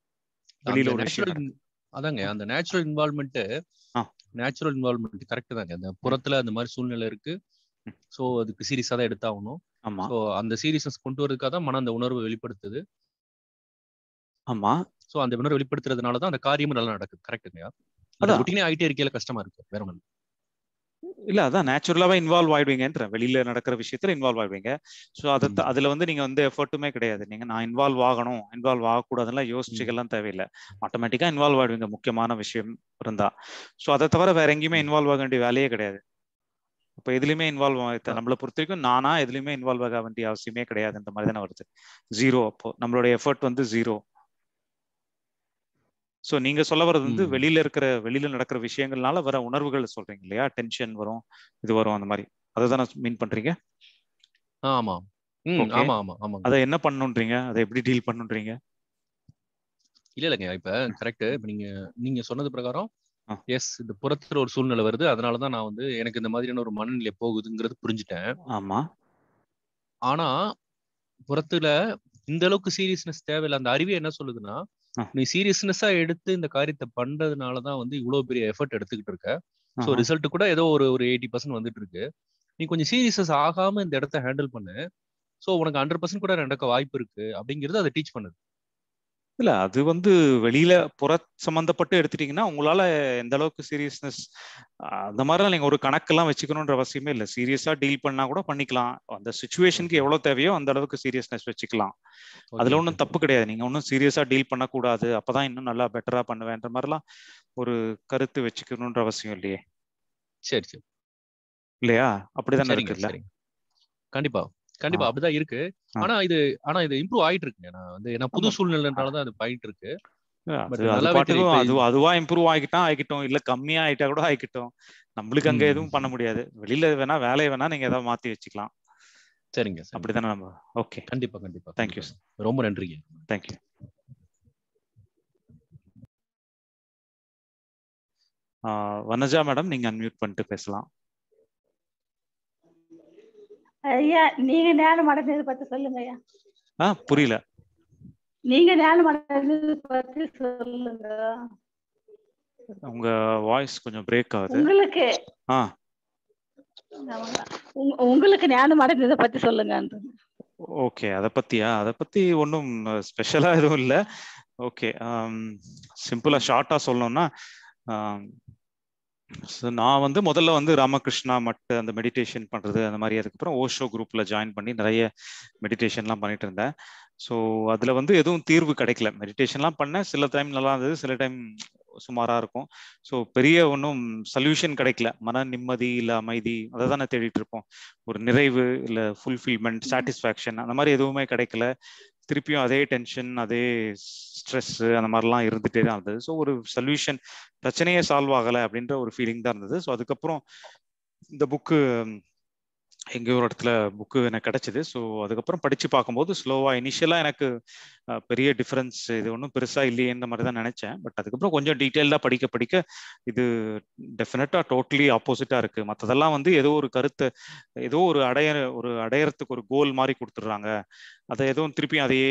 A: வெளியில ஒரு விஷயம்
F: அதாங்க அந்த natural involvement natural involvement correct தாங்க அந்த புறத்துல அந்த மாதிரி சூழ்நிலை இருக்கு சோ அதுக்கு சீரியஸா தான் எடுத்தாகணும்
A: ஆமா
F: சோ அந்த சீரியஸ்னஸ் கொண்டு வரதுக்காக தான் மனம் அந்த உணர்வு வெளிப்படுத்துது
A: ஆமா
F: சோ அந்த உணர்வு வெளிப்படுத்துறதுனால தான் அந்த காரியமும் நல்லா நடக்குது கரெக்ட்டுங்கயா அதான் ரொட்டீனே ஆகிட்டே இருக்கையில கஷ்டமா இருக்கு வேற ஒண்ணு
A: இல்ல அதான் நேச்சுரலாவே இன்வால்வ் ஆயிடுவீங்கன்ற வெளியில நடக்கிற விஷயத்துல இன்வால்வ் ஆயிடுவீங்க ஸோ அதை அதுல வந்து நீங்க வந்து எஃபர்ட்டுமே கிடையாது நீங்க நான் இன்வால்வ் ஆகணும் இன்வால்வ் ஆகக்கூடாதுலாம் யோசிச்சுக்கெல்லாம் தேவையில்லை ஆட்டோமேட்டிக்கா இன்வால்வ் ஆயிடுவீங்க முக்கியமான விஷயம் இருந்தா ஸோ அதை தவிர வேற எங்கேயுமே இன்வால்வ் ஆக வேண்டிய வேலையே கிடையாது இப்போ எதுலையுமே இன்வால்வ் ஆக நம்மளை பொறுத்த வரைக்கும் நானா எதுலையுமே இன்வால்வ் ஆக வேண்டிய அவசியமே கிடையாது இந்த மாதிரி தானே வருது ஜீரோ அப்போ நம்மளோட எஃபர்ட் வந்து ஜீரோ ஸோ நீங்க சொல்ல வர்றது வந்து வெளியில இருக்கிற வெளியில நடக்கிற விஷயங்கள்னால வர உணர்வுகள் சொல்றீங்க இல்லையா டென்ஷன் வரும் இது வரும் அந்த மாதிரி அதை தானே மீன் பண்றீங்க
F: ஆமா ஆமா ஆமா ஆமா
A: அதை என்ன பண்ணுன்றீங்க அதை எப்படி டீல் பண்ணுன்றீங்க
F: இல்ல இல்லைங்க இப்ப கரெக்ட் இப்ப நீங்க நீங்க சொன்னது பிரகாரம் எஸ் இந்த புறத்துல ஒரு சூழ்நிலை வருது அதனாலதான் நான் வந்து எனக்கு இந்த மாதிரியான ஒரு மனநிலை போகுதுங்கிறது புரிஞ்சுட்டேன்
A: ஆமா
F: ஆனா புறத்துல இந்த அளவுக்கு சீரியஸ்னஸ் தேவையில்லை அந்த அறிவு என்ன சொல்லுதுன்னா நீ சீரியஸ்னஸா எடுத்து இந்த காரியத்தை பண்றதுனாலதான் வந்து இவ்வளவு பெரிய எஃபர்ட் எடுத்துக்கிட்டு இருக்க ஸோ ரிசல்ட் கூட ஏதோ ஒரு ஒரு எயிட்டி பர்சன்ட் வந்துட்டு இருக்கு நீ கொஞ்சம் சீரியஸஸ் ஆகாம இந்த இடத்த ஹேண்டில் பண்ணு ஸோ உனக்கு ஹண்ட்ரட் பர்சன்ட் கூட நடக்க வாய்ப்பு இருக்கு அப்படிங்கிறது அதை டீச் பண்ணுது
A: இல்ல அது வந்து வெளியில புற சம்பந்தப்பட்டு எடுத்துட்டீங்கன்னா உங்களால எந்த அளவுக்கு சீரியஸ்னஸ் அந்த மாதிரிலாம் நீங்க ஒரு கணக்கெல்லாம் வச்சுக்கணுன்ற அவசியமே இல்லை சீரியஸா டீல் பண்ணா கூட பண்ணிக்கலாம் அந்த சுச்சுவேஷனுக்கு எவ்வளவு தேவையோ அந்த அளவுக்கு சீரியஸ்னஸ் வச்சுக்கலாம் அதுல ஒன்றும் தப்பு கிடையாது நீங்க ஒன்றும் சீரியஸா டீல் பண்ணக்கூடாது அப்பதான் இன்னும் நல்லா பெட்டரா பண்ணுவேன்ற மாதிரிலாம் ஒரு கருத்து வச்சுக்கணுன்ற அவசியம் இல்லையே
F: சரி சரி
A: இல்லையா அப்படிதானே இருக்குல்ல
F: கண்டிப்பா கண்டிப்பா அப்படிதான் இருக்கு ஆனா இது ஆனா இது இம்ப்ரூவ் ஆயிட்டு இருக்குங்க நான் வந்து ஏன்னா புது சூழ்நிலைன்றனாலதான் அது பாயிண்ட் இருக்கு
A: அது அதுவா இம்ப்ரூவ் ஆகிட்டா ஆகிட்டோம் இல்ல கம்மியா ஆயிட்டா கூட ஆகிக்கிட்டோம் நம்மளுக்கு அங்க எதுவும் பண்ண முடியாது வெளியில வேணா வேலையை வேணா நீங்க ஏதாவது மாத்தி வச்சுக்கலாம்
F: சரிங்க
A: அப்படித்தானே நம்ம ஓகே
F: கண்டிப்பா கண்டிப்பா
A: தேங்க்யூ
F: ரொம்ப நன்றிங்க
A: தேங்க்யூ வனஜா மேடம் நீங்க அன்மியூட் பண்ணிட்டு பேசலாம்
C: ஐயா நீங்க ஞானம் அடைஞ்சதை பத்தி சொல்லுங்க ஐயா
A: ஆ புரியல
C: நீங்க ஞானம் அடைஞ்சதை பத்தி சொல்லுங்க
A: உங்க வாய்ஸ் கொஞ்சம் பிரேக் ஆகுது
C: உங்களுக்கு
A: ஆ
C: ஆமாங்க. உங்க- உங்களுக்கு ஞானம் அடைஞ்சதை பத்தி சொல்லுங்க
A: ஓகே அதை பத்தியா அதை பத்தி ஒன்றும் ஸ்பெஷலா எதுவும் இல்லை ஓகே சிம்பிளா ஷார்ட்டா சொல்லணும்னா ஆம், so நான் வந்து முதல்ல வந்து ராமகிருஷ்ணா மட்டு அந்த மெடிடேஷன் பண்றது அந்த மாதிரி அதுக்கப்புறம் ஓஷோ குரூப்ல ஜாயின் பண்ணி நிறைய மெடிடேஷன்லாம் பண்ணிட்டு இருந்தேன் ஸோ அதுல வந்து எதுவும் தீர்வு கிடைக்கல மெடிடேஷன்லாம் பண்ணேன் சில டைம் நல்லா இருந்தது சில டைம் சுமாரா இருக்கும் ஸோ பெரிய ஒன்றும் சொல்யூஷன் கிடைக்கல மன நிம்மதி இல்லை அமைதி அதை தானே தேடிட்டு இருப்போம் ஒரு நிறைவு இல்லை ஃபுல்ஃபில்மெண்ட் சாட்டிஸ்ஃபேக்ஷன் அந்த மாதிரி எதுவுமே கிடைக்கல திருப்பியும் அதே டென்ஷன் அதே ஸ்ட்ரெஸ் அந்த மாதிரிலாம் இருந்துகிட்டே தான் இருந்தது ஸோ ஒரு சொல்யூஷன் பிரச்சனையே சால்வ் ஆகலை அப்படின்ற ஒரு ஃபீலிங் தான் இருந்தது ஸோ அதுக்கப்புறம் இந்த புக்கு எங்கேயோ ஒரு இடத்துல புக்கு எனக்கு கிடைச்சிது ஸோ அதுக்கப்புறம் படித்து பார்க்கும்போது ஸ்லோவாக இனிஷியலாக எனக்கு அஹ், பெரிய டிஃப்ரென்ஸ் இது ஒன்றும் பெருசாக இல்லையேன்ற மாதிரி தான் நினச்சேன் பட் அதுக்கப்புறம் கொஞ்சம் டீட்டெயில்டாக படிக்க படிக்க இது டெஃபினட்டாக டோட்டலி ஆப்போசிட்டாக இருக்குது மற்றதெல்லாம் வந்து ஏதோ ஒரு கருத்தை ஏதோ ஒரு அடைய ஒரு அடையறதுக்கு ஒரு கோல் மாதிரி கொடுத்துட்றாங்க அதை எதுவும் திருப்பி அதையே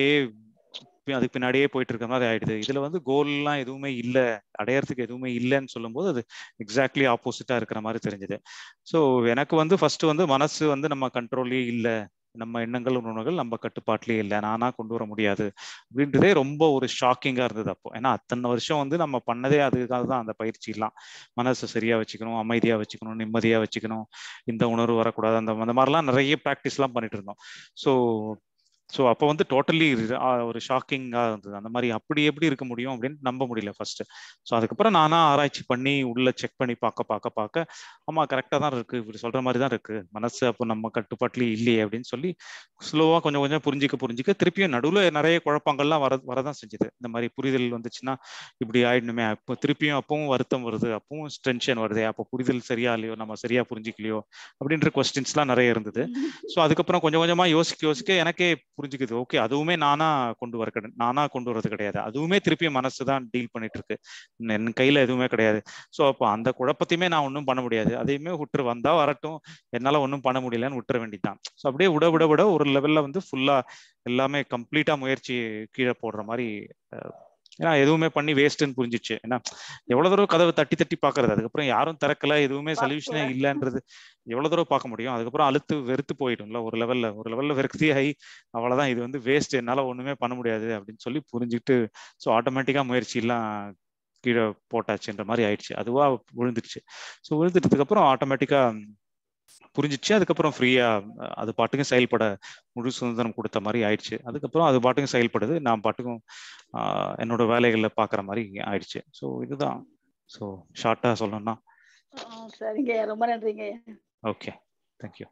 A: பி- அதுக்கு பின்னாடியே போயிட்டு இருக்க மாதிரி ஆயிடுது இதுல வந்து கோல்லாம் எதுவுமே இல்லை அடையறதுக்கு எதுவுமே இல்லைன்னு சொல்லும்போது அது எக்ஸாக்ட்லி ஆப்போசிட்டா இருக்கிற மாதிரி தெரிஞ்சது ஸோ எனக்கு வந்து ஃபர்ஸ்ட் வந்து மனசு வந்து நம்ம கண்ட்ரோல்லே இல்லை நம்ம எண்ணங்கள் உணர்வுகள் நம்ம கட்டுப்பாட்டிலே இல்லை நானா கொண்டு வர முடியாது அப்படின்றதே ரொம்ப ஒரு ஷாக்கிங்கா இருந்தது அப்போ ஏன்னா அத்தனை வருஷம் வந்து நம்ம பண்ணதே அதுக்காக தான் அந்த பயிற்சியெல்லாம் மனசை சரியா வச்சுக்கணும் அமைதியா வச்சுக்கணும் நிம்மதியா வச்சுக்கணும் இந்த உணர்வு வரக்கூடாது அந்த அந்த மாதிரிலாம் நிறைய ப்ராக்டிஸ்லாம் பண்ணிட்டு இருந்தோம் ஸோ ஸோ அப்போ வந்து டோட்டலி ஒரு ஷாக்கிங்காக இருந்தது அந்த மாதிரி அப்படி எப்படி இருக்க முடியும் அப்படின்னு நம்ப முடியல ஃபர்ஸ்ட் ஸோ அதுக்கப்புறம் நானா ஆராய்ச்சி பண்ணி உள்ள செக் பண்ணி பார்க்க பார்க்க பார்க்க ஆமா கரெக்டாக தான் இருக்கு இப்படி சொல்ற மாதிரி தான் இருக்கு மனசு அப்போ நம்ம கட்டுப்பாட்டிலே இல்லையே அப்படின்னு சொல்லி ஸ்லோவா கொஞ்சம் கொஞ்சம் புரிஞ்சிக்க புரிஞ்சிக்க திருப்பியும் நடுவில் நிறைய குழப்பங்கள்லாம் வர வரதான் செஞ்சுது இந்த மாதிரி புரிதல் வந்துச்சுன்னா இப்படி ஆயிடணுமே அப்போ திருப்பியும் அப்பவும் வருத்தம் வருது அப்பவும் டென்ஷன் வருது அப்போ புரிதல் சரியா இல்லையோ நம்ம சரியா புரிஞ்சிக்கலையோ அப்படின்ற கொஸ்டின்ஸ்லாம் நிறைய இருந்தது ஸோ அதுக்கப்புறம் கொஞ்சம் கொஞ்சமா யோசிக்க யோசிக்க எனக்கே புரிஞ்சுக்குது ஓகே அதுவுமே நானா கொண்டு வர கிடையாது நானா கொண்டு வரது கிடையாது அதுவுமே திருப்பி மனசு தான் டீல் பண்ணிட்டு இருக்கு என் கையில எதுவுமே கிடையாது ஸோ அப்போ அந்த குழப்பத்தையுமே நான் ஒன்றும் பண்ண முடியாது அதையுமே விட்டுரு வந்தா வரட்டும் என்னால ஒன்றும் பண்ண முடியலன்னு விட்டுற வேண்டியதுதான் ஸோ அப்படியே விட விட விட ஒரு லெவல்ல வந்து ஃபுல்லா எல்லாமே கம்ப்ளீட்டா முயற்சி கீழே போடுற மாதிரி அஹ், ஏன்னா எதுவுமே பண்ணி வேஸ்ட்னு புரிஞ்சிச்சு ஏன்னா எவ்வளவு தூரம் கதவை தட்டி தட்டி பாக்குறது அதுக்கப்புறம் யாரும் திறக்கல எதுவுமே சொல்யூஷனே இல்லைன்றது எவ்வளவு தூரம் பார்க்க முடியும் அதுக்கப்புறம் அழுத்து வெறுத்து போயிடும்ல ஒரு லெவல்ல ஒரு லெவல்ல விரக்தி ஆகி அவ்வளவுதான் இது வந்து வேஸ்ட் என்னால ஒண்ணுமே பண்ண முடியாது அப்படின்னு சொல்லி புரிஞ்சுக்கிட்டு ஸோ ஆட்டோமேட்டிக்கா முயற்சி எல்லாம் கீழே போட்டாச்சுன்ற மாதிரி ஆயிடுச்சு அதுவா விழுந்துடுச்சு ஸோ விழுந்துட்டதுக்கு அப்புறம் ஆட்டோமேட்டிக்கா புரிஞ்சிச்சு அதுக்கப்புறம் ஃப்ரீயா அது பாட்டுக்கும் செயல்பட முழு சுதந்திரம் கொடுத்த மாதிரி ஆயிடுச்சு அதுக்கப்புறம் அது பாட்டுக்கும் செயல்படுது நான் பாட்டுக்கும் ஆஹ், என்னோட வேலைகளை பார்க்குற மாதிரி ஆயிடுச்சு ஸோ இதுதான் ஸோ ஷார்ட்டா சொல்லணும்னா
C: ஆ, சரிங்க ரொம்ப நன்றிங்க
A: ஓகே தேங்க்யூ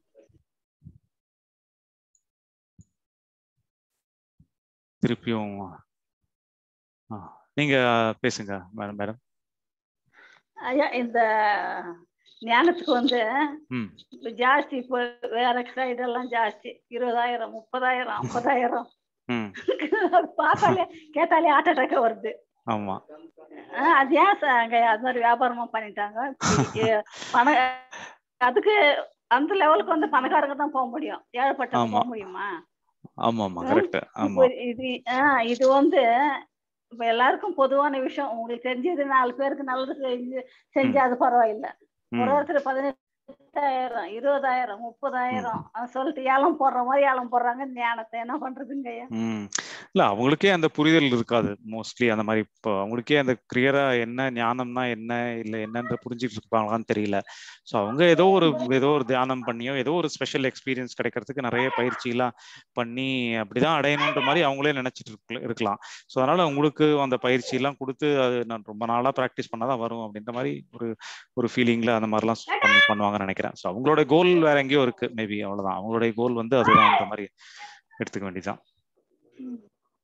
A: திருப்பியும் ஆ, நீங்க பேசுங்க மேடம் மேடம்
C: ஐயா இந்த ஞானத்துக்கு வந்து
A: ம்
C: இப்ப ஜாஸ்தி இப்போ வேற சைடு எல்லாம் ஜாஸ்தி இருபதாயிரம் முப்பதாயிரம் ஐம்பதாயிரம்
A: ம்
C: அது பார்த்தாலே கேட்டாலே ஹார்ட் அட்டாக் வருது
A: ஆமா
C: ஆ, அது ஏன் சார் அங்க அது மாதிரி வியாபாரமா பண்ணிட்டாங்க இப்படி, பண அதுக்கு அந்த லெவலுக்கு வந்து பணக்காரங்க தான் போக முடியும் ஏழைப்பட்டவங்க
A: ஆமா.
C: போக முடியுமா
A: ஆமா ஆமா
C: ம்.
A: கரெக்ட்
C: இப்போ
A: ஆமா
C: இது ஆ, இது வந்து இப்ப எல்லாருக்கும் பொதுவான விஷயம் உங்களுக்கு தெரிஞ்சது நாலு பேருக்கு நல்லது செஞ்சு செஞ்சா அது பரவாயில்ல ஒரு
A: ம்
C: ஒருத்தர் பதினெட்டாயிரம் இருபதாயிரம் முப்பதாயிரம் அஹ் சொல்லிட்டு ஏலம் போடுற மாதிரி ஏலம் போடுறாங்க ஞானத்தை என்ன பண்றதுங்க ஐயா
A: ம் இல்ல அவங்களுக்கே அந்த புரிதல் இருக்காது மோஸ்ட்லி அந்த மாதிரி இப்போ அவங்களுக்கே அந்த கிளியரா என்ன ஞானம்னா என்ன இல்ல என்னன்ற புரிஞ்சுட்டு இருப்பாங்களான்னு தெரியல ஸோ அவங்க ஏதோ ஒரு ஏதோ ஒரு தியானம் பண்ணியோ ஏதோ ஒரு ஸ்பெஷல் எக்ஸ்பீரியன்ஸ் கிடைக்கிறதுக்கு நிறைய பயிற்சியெல்லாம் பண்ணி அப்படிதான் அடையணுன்ற மாதிரி அவங்களே நினைச்சிட்டு இருக்க- இருக்கலாம் ஸோ அதனால உங்களுக்கு அந்த பயிற்சி எல்லாம் கொடுத்து அது நான் ரொம்ப நாளா ப்ராக்டிஸ் பண்ணாதான் வரும் அப்படின்ற மாதிரி ஒரு ஒரு ஃபீலிங்ல அந்த மாதிரிலாம் பண்ணி பண்ணுவாங்கன்னு நினைக்கிறேன் ஸோ அவங்களோட கோல் வேற எங்கேயோ இருக்கு மேபி அவ்வளவுதான் அவங்களுடைய கோல் வந்து அதுதான் அந்த மாதிரி எடுத்துக்க வேண்டியதுதான்
C: ம்,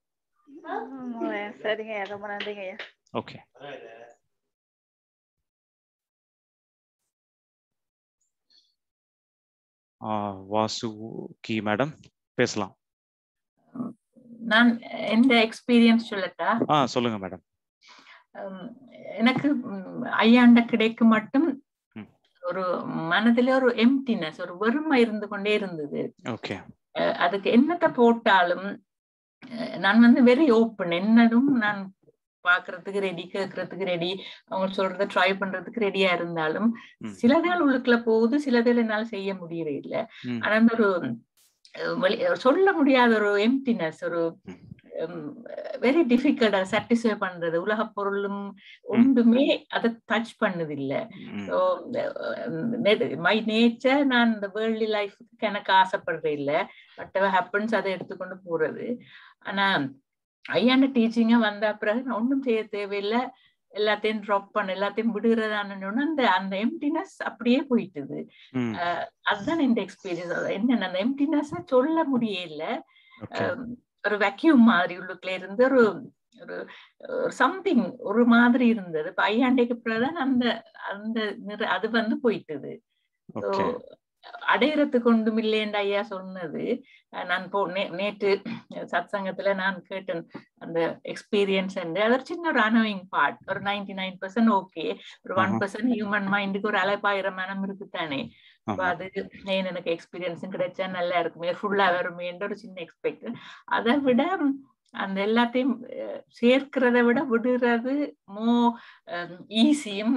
C: சரிங்க ஐயா ரொம்ப நன்றிங்க ஐயா
A: ஓகே வாசு கி மேடம் பேசலாம்
B: நான் எந்த எக்ஸ்பீரியன்ஸ் சொல்லட்டா
A: ஆ சொல்லுங்க மேடம்
B: உம், எனக்கு உம், ஐயாண்ட கிடைக்கு மட்டும்
A: ம்.
B: ஒரு மனதில ஒரு எம்டினஸ் ஒரு வெறுமை இருந்து கொண்டே இருந்தது
A: ஓகே
B: அதுக்கு என்னத்த போட்டாலும் நான் வந்து வெரி ஓப்பன் என்னதும் நான் பாக்குறதுக்கு ரெடி கேட்கறதுக்கு ரெடி அவங்க சொல்றத ட்ரை பண்றதுக்கு ரெடியா இருந்தாலும் சிலதேல் உள்ளுக்குள்ள போகுது சிலதேல் என்னால செய்ய முடியற இல்ல ஆனா அந்த ஒரு சொல்ல முடியாத ஒரு எம்டினஸ் ஒரு வெரி டிஃபிகல்டா சாட்டிஸ்ஃபை பண்றது உலக பொருளும் ஒன்றுமே அதை டச் பண்ணது இல்ல மை நேச்சர் நான் இந்த வேர்ல்டி லைஃப்க்கு எனக்கு ஆசைப்படுறது இல்ல பட் ஹேப்பன்ஸ் அதை எடுத்துக்கொண்டு போறது ஆனா ஐயாண்ட டீச்சிங்க வந்த பிறகு நான் ஒன்றும் செய்ய தேவையில்லை எல்லாத்தையும் ட்ராப் பண்ண எல்லாத்தையும் விடுறதான்னு அந்த அந்த எம்டினஸ் அப்படியே போயிட்டுது அதுதான் இந்த எக்ஸ்பீரியன்ஸ் என்னென்ன அந்த எம்டினஸ் சொல்ல முடியல ஒரு வெக்யூம் மாதிரி உள்ளுக்குள்ள இருந்து ஒரு ஒரு சம்திங் ஒரு மாதிரி இருந்தது இப்ப ஐயாண்டைக்கு பிறகுதான் அந்த அந்த அது வந்து போயிட்டுது அடையறதுக்கு ஒன்றும் இல்லைன்னு ஐயா சொன்னது நான் போ நேற்று சத் சங்கத்துல நான் கேட்டேன் அந்த எக்ஸ்பீரியன்ஸ் அது ஒரு சின்ன ஒரு அனோயிங் பார்ட் ஒரு நைன்டி நைன் பர்சன்ட் ஓகே ஒரு ஒன் பர்சன்ட் ஹியூமன் மைண்டுக்கு ஒரு அலைப்பாயிரம் மனம் இருக்குத்தானே அது ஏன் எனக்கு எக்ஸ்பீரியன்ஸ் கிடைச்சா நல்லா இருக்குமே ஃபுல்லா வருமேன்ற ஒரு சின்ன எக்ஸ்பெக்ட் அதை விட அந்த எல்லாத்தையும் சேர்க்கிறத விட விடுறது மோ ஈஸியும்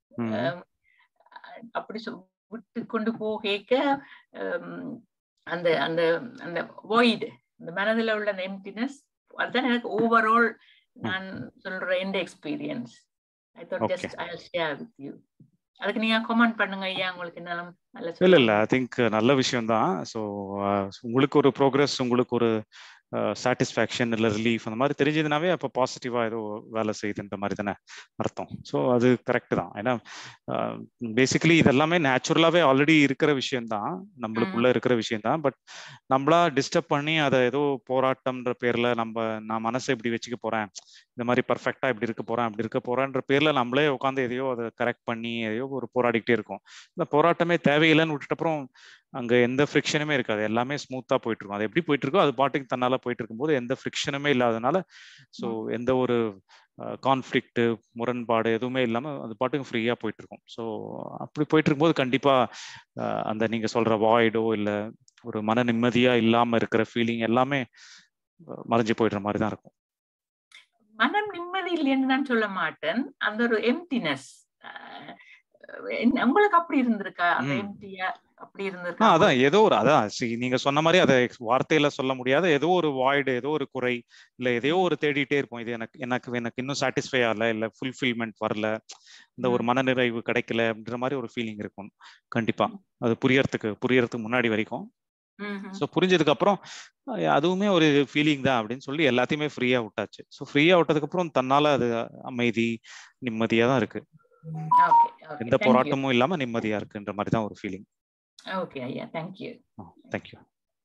B: அப்படி விட்டு கொண்டு போக அந்த அந்த அந்த வாய்டு அந்த மனதில் உள்ள அந்த எம்டினஸ் அதுதான் எனக்கு ஓவரால் நான் சொல்ற எந்த experience I thought just I share with you அதுக்கு நீங்க கமெண்ட் பண்ணுங்க ஐயா உங்களுக்கு என்னாலும்
A: இல்ல இல்ல ஐ திங்க் நல்ல விஷயம் தான் ஸோ உங்களுக்கு ஒரு ப்ரோக்ரஸ் உங்களுக்கு ஒரு சாட்டிஸ்ஃபேக்ஷன் இல்லை ரிலீஃப் அந்த மாதிரி தெரிஞ்சதுனாவே அப்போ பாசிட்டிவாக ஏதோ வேலை செய்யுதுன்ற மாதிரி தானே அர்த்தம் ஸோ அது கரெக்ட் தான் ஏன்னா பேசிக்கலி இதெல்லாமே நேச்சுரலாகவே ஆல்ரெடி இருக்கிற விஷயம்தான் நம்மளுக்குள்ள இருக்கிற விஷயம்தான் பட் நம்மளா டிஸ்டர்ப் பண்ணி அதை ஏதோ போராட்டம்ன்ற பேர்ல நம்ம நான் மனசை இப்படி வச்சுக்க போறேன் இந்த மாதிரி பர்ஃபெக்டா இப்படி இருக்க போறேன் அப்படி இருக்க போறேன்ற பேர்ல நம்மளே உட்காந்து எதையோ அதை கரெக்ட் பண்ணி எதையோ ஒரு போராடிக்கிட்டே இருக்கும் இந்த போராட்டமே தேவையில்லைன்னு விட்டுட்டு அப்புறம் அங்க எந்த ஃப்ரிக்ஷனுமே இருக்காது எல்லாமே ஸ்மூத்தா போயிட்டு இருக்கும் அது எப்படி போயிட்டு இருக்கோ அது பாட்டுக்கு தன்னால போயிட்டு இருக்கும்போது எந்த ஃப்ரிக்ஷனுமே இல்லாதனால ஸோ எந்த ஒரு கான்ஃப்ளிக்ட் முரண்பாடு எதுவுமே இல்லாம அது பாட்டுக்கு ஃப்ரீயா போயிட்டு இருக்கும் ஸோ அப்படி போயிட்டு இருக்கும்போது கண்டிப்பா அந்த நீங்க சொல்ற வாய்டோ இல்ல ஒரு மன நிம்மதியா இல்லாம இருக்கிற ஃபீலிங் எல்லாமே மறைஞ்சு போயிடுற மாதிரி தான் இருக்கும்
B: மனம் நிம்மதி இல்லைன்னு நான் சொல்ல மாட்டேன் அந்த ஒரு எம்டினஸ் உங்களுக்கு அப்படி இருந்திருக்கா அந்த எம்டியா அப்படி இருந்திருக்கா
A: அதான் ஏதோ ஒரு அதான் நீங்க சொன்ன மாதிரி அதை வார்த்தையில சொல்ல முடியாத ஏதோ ஒரு வாய்டு ஏதோ ஒரு குறை இல்ல எதையோ ஒரு தேடிட்டே இருக்கும் இது எனக்கு எனக்கு எனக்கு இன்னும் சாட்டிஸ்ஃபை ஆகல இல்ல ஃபுல்ஃபில்மெண்ட் வரல இந்த ஒரு மனநிறைவு கிடைக்கல அப்படின்ற மாதிரி ஒரு ஃபீலிங் இருக்கும் கண்டிப்பா அது புரியறதுக்கு புரியறதுக்கு முன்னாடி வரைக்கும் ஸோ புரிஞ்சதுக்கு அப்புறம் அதுவுமே ஒரு ஃபீலிங் தான் அப்படின்னு சொல்லி எல்லாத்தையுமே ஃப்ரீயா விட்டாச்சு ஸோ ஃப்ரீயா விட்டதுக்கு அப்புறம் தன்னால அது அமைதி நிம்மதியா தான் இருக்கு எந்த போராட்டமும் இல்லாம நிம்மதியா இருக்குன்ற மாதிரி தான் ஒரு ஃபீலிங்
B: ஓகே ஐயா தேங்க்யூ
A: தேங்க்யூ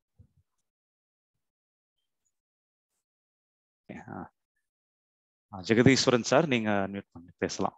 A: ஜெகதீஸ்வரன் சார் நீங்க மியூட் பண்ணி பேசலாம்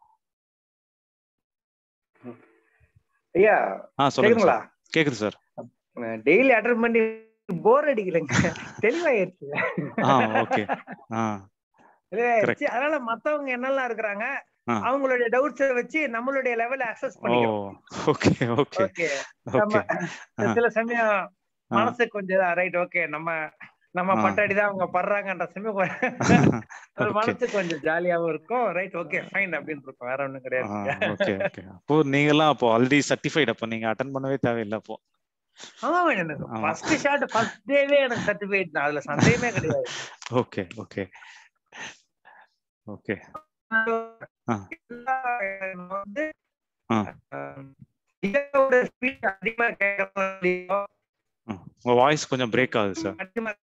G: ஐயா
A: ஆ சொல்லுங்களா கேக்குது சார்
G: டெய்லி அட்டன் பண்ணி போர் அடிக்கலங்க தெளிவாயிருச்சு
A: ஓகே
G: தெளிவாயிருச்சு அதனால மத்தவங்க என்னெல்லாம் இருக்கிறாங்க அவங்களுடைய டவுட்ஸ் வச்சு நம்மளுடைய லெவல அக்சஸ் பண்ணிக்கிறோம்
A: ஓகே ஓகே
G: ஓகே சில சமயம் மனசு கொஞ்சம் ரைட் ஓகே நம்ம நம்ம பட்டாடி தான் அவங்க படுறாங்கன்ற சமயம் மனசு கொஞ்சம் ஜாலியாவும் இருக்கும் ரைட் ஓகே ஃபைன் அப்படின்னு இருக்கும் வேற ஒண்ணும் கிடையாது
A: ஓகே ஓகே அப்போ நீங்க எல்லாம் அப்போ ஆல்ரெடி சர்டிஃபைட் அப்போ நீங்க அட்டன் பண்ணவே தேவையில்லை அப்போ
G: ஆமா எனக்கு ஃபர்ஸ்ட் ஷாட் ஃபர்ஸ்ட் டேவே எனக்கு சர்டிஃபைட் தான் அதுல சந்தேகமே கிடையாது
A: ஓகே ஓகே ஓகே
G: வந்து இதோட ஸ்பீட் அதிகமா கேட்கறோம்
A: உங்க வாய்ஸ் கொஞ்சம் பிரேக் ஆகுது சார்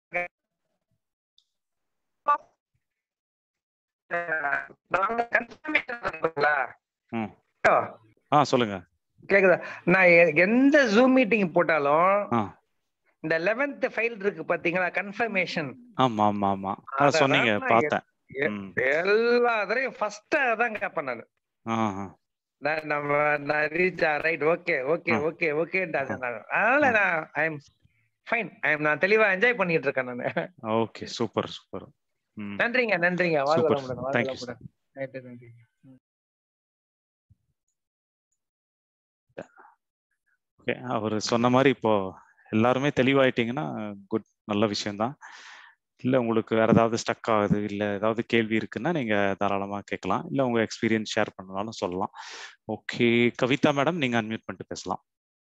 A: ஆ சொல்லுங்க
G: கேக்குதா நான் எந்த ஜூம் மீட்டிங் போட்டாலும் இந்த லெவன்த் ஃபைல் இருக்கு பாத்தீங்களா கன்ஃபர்மேஷன்
A: ஆமா ஆமா ஆமா அத சொன்னீங்க பார்த்தேன்
G: எல்லா தடவையும் ஃபர்ஸ்ட் தான் கேட்பேன் நான் நம்ம நான் reach right okay okay okay okay அதனால நான் I am fine I am நான் தெளிவா என்ஜாய் பண்ணிட்டு இருக்கேன் நான்
A: ஓகே சூப்பர் சூப்பர்
G: நன்றிங்க நன்றிங்க வாழ்க
A: தேங்க்யூ
G: நன்றி
A: ஓகே அவர் சொன்ன மாதிரி இப்போ எல்லாருமே தெளிவாயிட்டீங்கன்னா குட் நல்ல விஷயம்தான் இல்லை உங்களுக்கு வேற ஏதாவது ஸ்டக் ஆகுது இல்லை ஏதாவது கேள்வி இருக்குன்னா நீங்க தாராளமா கேட்கலாம் இல்லை உங்க எக்ஸ்பீரியன்ஸ் ஷேர் பண்ணாலும் சொல்லலாம் ஓகே கவிதா மேடம் நீங்க அன்மியூட் பண்ணிட்டு பேசலாம்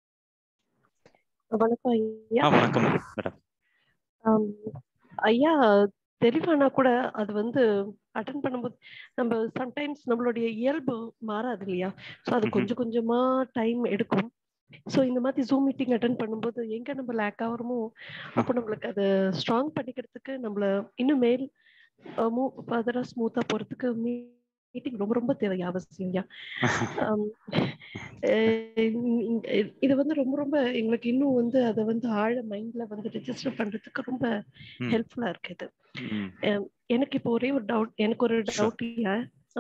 H: வணக்கம் ஐயா
A: ஆ வணக்கம் மேடம்
H: ஆம், ஐயா தெளிவானா கூட அது வந்து அட்டன் பண்ணும்போது நம்ம சம்டைம்ஸ் நம்மளுடைய இயல்பு மாறாது இல்லையா ஸோ அது
A: ம்ஹும்.
H: கொஞ்சம் கொஞ்சமா டைம் எடுக்கும் ஸோ இந்த மாதிரி ஜூம் மீட்டிங் அட்டன் பண்ணும்போது எங்க நம்ம லேக் ஆகிறோமோ அப்போ நம்மளுக்கு அதை ஸ்ட்ராங் பண்ணிக்கிறதுக்கு நம்மள இன்னும் மேல் மூ ஃபர்தரா ஸ்மூத்தா போறதுக்கு மீட்டிங் ரொம்ப ரொம்ப தேவை அவசியம் ஐயா ஆம், அஹ் இ- இது வந்து ரொம்ப ரொம்ப எங்களுக்கு இன்னும் வந்து அதை வந்து ஆழ மைண்ட்ல வந்து ரெஜிஸ்டர் பண்றதுக்கு ரொம்ப
A: ம்.
H: ஹெல்ப்ஃபுல்லா இருக்கு இது
A: ம்,
H: அஹ் எனக்கு இப்போ ஒரே ஒரு டவுட் எனக்கு ஒரு
A: Sure.
H: டவுட் இல்ல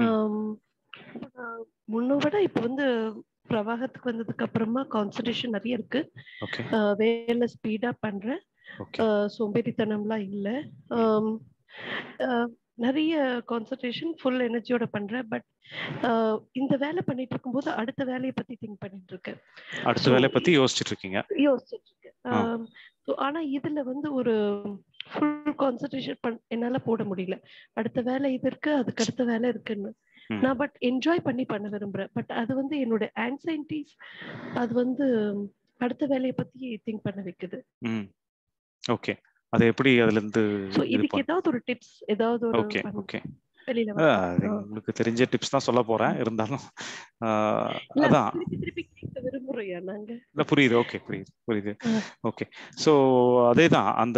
H: முன்ன விட இப்போ வந்து பிரவாகத்துக்கு வந்ததுக்கு அப்புறமா கான்சன்ட்ரேஷன் நிறைய இருக்கு
A: ஓகே
H: அஹ் வேலை ஸ்பீடா பண்றேன்
A: ஓகே
H: அஹ் சோம்பேறித்தனம்லாம் இல்ல ஆம், அஹ் நிறைய கான்சன்ட்ரேஷன் ஃபுல் எனர்ஜியோட பண்றேன் பட் இந்த வேலை பண்ணிட்டு இருக்கும்போது அடுத்த வேலையை பத்தி திங்க் பண்ணிட்டு இருக்கேன்
A: அடுத்த
H: So,
A: வேலையை பத்தி யோசிச்சுட்டு இருக்கீங்க
H: யோசிச்சுட்டு இருக்கேன்
A: ஆ.
H: ஆம், so ஆனா இதுல வந்து ஒரு ஃபுல் கான்சன்ட்ரேஷன் பண் என்னால போட முடியல அடுத்த வேலை இது இருக்கு அதுக்கு அடுத்த வேலை இருக்குன்னு
A: ம்.
H: நான் பட் என்ஜாய் பண்ணி பண்ண விரும்புறேன் பட் அது வந்து என்னோட ஆன்சைட்டிஸ் அது வந்து அடுத்த வேலையை பத்தி திங்க் பண்ண வைக்குது
A: ம் ஓகே அதை எப்படி அதுல இருந்து
H: சோ
A: இது
H: இதுக்கு
A: பண்ண
H: ஏதாவது ஒரு டிப்ஸ் ஏதாவது ஒரு
A: ஓகே
H: பண்ண-
A: ஓகே
H: வெளியில
A: ஆ,
H: வர
A: அது உங்களுக்கு தெரிஞ்ச டிப்ஸ் தான் சொல்ல போறேன் இருந்தாலும் ஆ,
H: இல்ல
A: அதான்
H: திருப்பி திருப்பி கேட்க விரும்புறோம்யா நாங்க
A: இல்ல புரியுது ஓகே புரியுது புரியுது
H: ஆ.
A: ஓகே ஸோ அதேதான் அந்த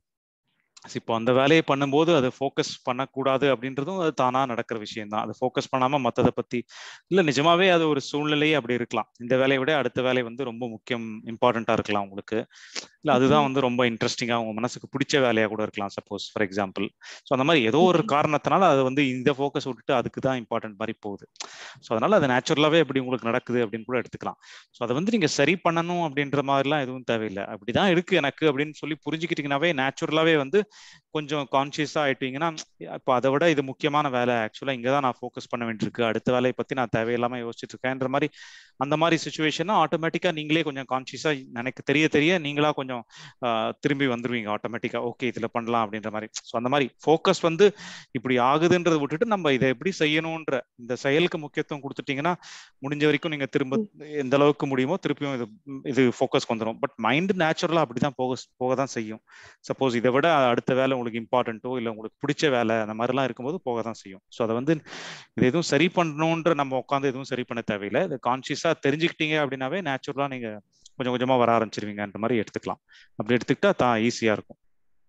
A: இப்போ அந்த வேலையை பண்ணும்போது அதை ஃபோக்கஸ் பண்ணக்கூடாது அப்படின்றதும் அது தானா நடக்கிற விஷயம் தான் அதை ஃபோக்கஸ் பண்ணாம மற்றதை பத்தி இல்ல நிஜமாவே அது ஒரு சூழ்நிலையே அப்படி இருக்கலாம் இந்த வேலையை விட அடுத்த வேலை வந்து ரொம்ப முக்கியம் இம்பார்ட்டண்டா இருக்கலாம் உங்களுக்கு இல்ல அதுதான் வந்து ரொம்ப இன்ட்ரெஸ்டிங்கா உங்க மனசுக்கு பிடிச்ச வேலையா கூட இருக்கலாம் சப்போஸ் ஃபார் எக்ஸாம்பிள் ஸோ அந்த மாதிரி ஏதோ ஒரு காரணத்தினால அது வந்து இந்த ஃபோக்கஸ் விட்டுட்டு அதுக்கு தான் இம்பார்ட்டன்ட் மாதிரி போகுது ஸோ அதனால அது நேச்சுரலாவே அப்படி உங்களுக்கு நடக்குது அப்படின்னு கூட எடுத்துக்கலாம் ஸோ அதை வந்து நீங்க சரி பண்ணணும் அப்படின்ற மாதிரிலாம் எதுவும் தேவையில்லை அப்படிதான் இருக்கு எனக்கு அப்படின்னு சொல்லி புரிஞ்சுக்கிட்டீங்கன்னாவே நேச்சுரலாவே வந்து கொஞ்சம் கான்சியஸா ஆயிட்டீங்கன்னா இப்போ அதை விட இது முக்கியமான வேலை ஆக்சுவலா இங்க தான் நான் ஃபோக்கஸ் பண்ண வேண்டியிருக்கு அடுத்த வேலையை பத்தி நான் தேவையில்லாம யோசிச்சுட்டு இருக்கேன்ற மாதிரி அந்த மாதிரி சுச்சுவேஷன் ஆட்டோமேட்டிக்கா நீங்களே கொஞ்சம் கான்சியஸா எனக்கு தெரிய தெரிய நீங்களா கொஞ்சம் ஆஹ், திரும்பி வந்துருவீங்க ஆட்டோமேட்டிக்கா ஓகே இதுல பண்ணலாம் அப்படின்ற மாதிரி ஸோ அந்த மாதிரி ஃபோக்கஸ் வந்து இப்படி ஆகுதுன்றதை விட்டுட்டு நம்ம இதை எப்படி செய்யணும்ன்ற இந்த செயலுக்கு முக்கியத்துவம் கொடுத்துட்டீங்கன்னா முடிஞ்ச வரைக்கும் நீங்க திரும்ப எந்த அளவுக்கு முடியுமோ திருப்பியும் இது இது ஃபோக்கஸ் வந்துடும் பட் மைண்ட் நேச்சுரலா அப்படிதான் போக போக தான் செய்யும் சப்போஸ் இதை விட அடுத்த வேலை உங்களுக்கு இம்பார்ட்டண்ட்டோ இல்லை உங்களுக்கு பிடிச்ச வேலை அந்த மாதிரிலாம் இருக்கும்போது போக தான் செய்யும் ஸோ அதை வந்து இது எதுவும் சரி பண்ணணுன்ற நம்ம உட்காந்து எதுவும் சரி பண்ண தேவையில்லை இது கான்சியஸா தெரிஞ்சுக்கிட்டீங்க அப்படின்னாவே நேச்சுரலா நீங்க கொஞ்சம் கொஞ்சமா வர ஆரம்பிச்சிருவீங்கன்ற மாதிரி எடுத்துக்கலாம் அப்படி எடுத்துக்கிட்டா தான் ஈஸியா இருக்கும்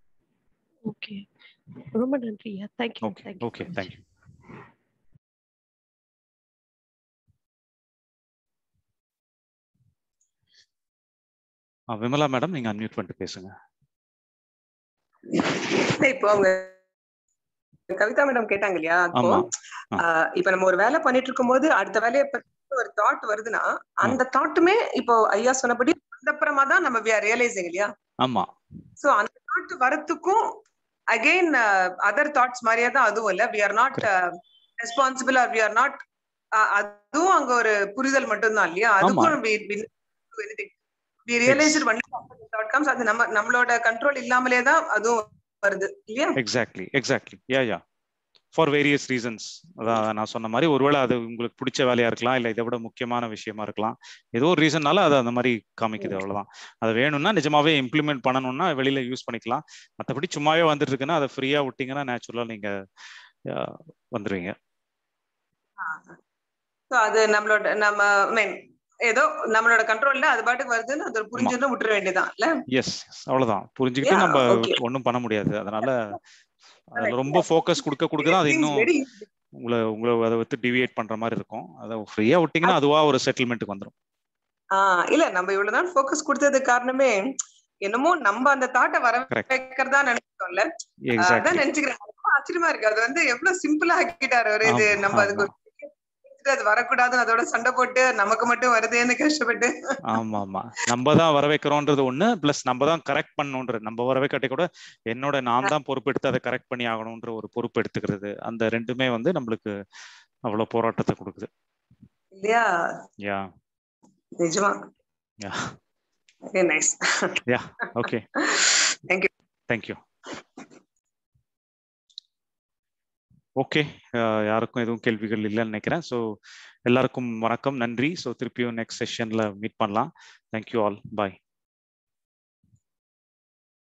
H: ஓகே ரொம்ப நன்றியா thank you
A: okay
H: thank you
A: okay thank you Vimala madam நீங்க அன்மியூட் பண்ணிட்டு பேசுங்க
D: இல்ல, இப்போ அவங்க கவிதா மேடம் கேட்டாங்க இல்லையா அப்போ
A: ஆமா
D: ஆஹ் இப்ப நம்ம ஒரு வேலை பண்ணிட்டு இருக்கும்போது அடுத்த வேலையை பத்தி ஒரு தாட் வருதுன்னா அந்த தாட்டுமே இப்போ ஐயா சொன்னபடி அப்புறமா தான் நம்ம ரியலைசிங் இல்லையா
A: ஆமா
D: சோ அந்த தாட் வரத்துக்கும் அகைன் அதர் தாட்ஸ் மாதிரியே தான் அதுவும் இல்ல we are not responsible are we are not அதுவும் அங்க ஒரு புரிதல் மட்டும்தான் இல்லையா அதுக்கும் வி ரியலைஸ் தாட் கம்ஸ் அது நம்ம நம்மளோட கண்ட்ரோல் இல்லாமலே தான் அதுவும் வருது இல்லையா
A: exactly exactly yeah yeah for various reasons அதான் நான் சொன்ன மாதிரி ஒருவேளை அது உங்களுக்கு பிடிச்ச வேலையா இருக்கலாம் இல்ல இதை விட முக்கியமான விஷயமா இருக்கலாம் ஏதோ ஒரு ரீசன்னால அது அந்த மாதிரி காமிக்குது அவ்வளவுதான் அது வேணும்னா நிஜமாவே இம்ப்ளிமெண்ட் பண்ணணும்னா வெளியில யூஸ் பண்ணிக்கலாம் மற்றபடி சும்மாவே வந்துட்டு இருக்குன்னா அதை ஃப்ரீயா விட்டீங்கன்னா நேச்சுரலா நீங்க அஹ், வந்துருவீங்க
D: So அது நம்மளோட நம்ம மீன் ஏதோ நம்மளோட கண்ட்ரோல்ல அது பாட்டுக்கு வருதுன்னு அது புரிஞ்சுன்னு விட்டுற வேண்டியதான் இல்ல
A: எஸ் அவ்வளவுதான் புரிஞ்சுக்கிட்டு
D: Yeah,
A: நம்ம
D: okay.
A: ஒண்ணும் பண்ண முடியாது அதனால அதுல ரொம்ப ஃபோக்கஸ் கொடுக்க கொடுக்க தான் அது இன்னும்
D: வெரி
A: உங்களை உங்களை அதை வந்து டிவியேட் பண்ற மாதிரி இருக்கும் அதை ஃப்ரீயா விட்டீங்கன்னா அதுவா ஒரு செட்டில்மெண்ட்டுக்கு வந்துடும்
D: ஆஹ் இல்ல நம்ம இவ்வளவு நாள் ஃபோக்கஸ் கொடுத்ததுக்கு காரணமே என்னமோ நம்ம அந்த தாட்டை வர
A: Correct.
D: வைக்கிறதா நினைச்சோம்ல ஆஹ்
A: எக்ஸாக்ட்லி
D: அதான் நினைச்சுக்கிறேன் ரொம்ப ஆச்சரியமா இருக்கு அது வந்து எவ்வளவு சிம்பிளா ஆக்கிட்டாரு ஒரு இது
A: ஆமா,
D: நம்ம அதுக்கு ஒரு அது வரக்கூடாது அதோட சண்டை போட்டு நமக்கு மட்டும் வருதேன்னு கஷ்டப்பட்டு
A: ஆமா ஆமா நம்ம தான் வர வைக்கிறோன்றது ஒண்ணு பிளஸ் நம்ம தான் கரெக்ட் பண்ணணுன்றது நம்ம வர வைக்காட்டி கூட என்னோட நான் தான் பொறுப்பெடுத்து அதை கரெக்ட் பண்ணி ஆகணும்ன்ற ஒரு பொறுப்பு எடுத்துக்கிறது அந்த ரெண்டுமே வந்து நம்மளுக்கு அவ்வளவு போராட்டத்தை கொடுக்குது
D: இல்லையா
A: யா
D: நிஜமா
A: yeah
D: very nice
A: yeah okay
D: thank you
A: thank you okay யாருக்கும் எதுவும் கேள்விகள் இல்லைன்னு நினைக்கிறேன் ஸோ எல்லாருக்கும் வணக்கம் நன்றி ஸோ திருப்பியும் நெக்ஸ்ட் செஷன்ல மீட் பண்ணலாம் தேங்க்யூ ஆல் பாய்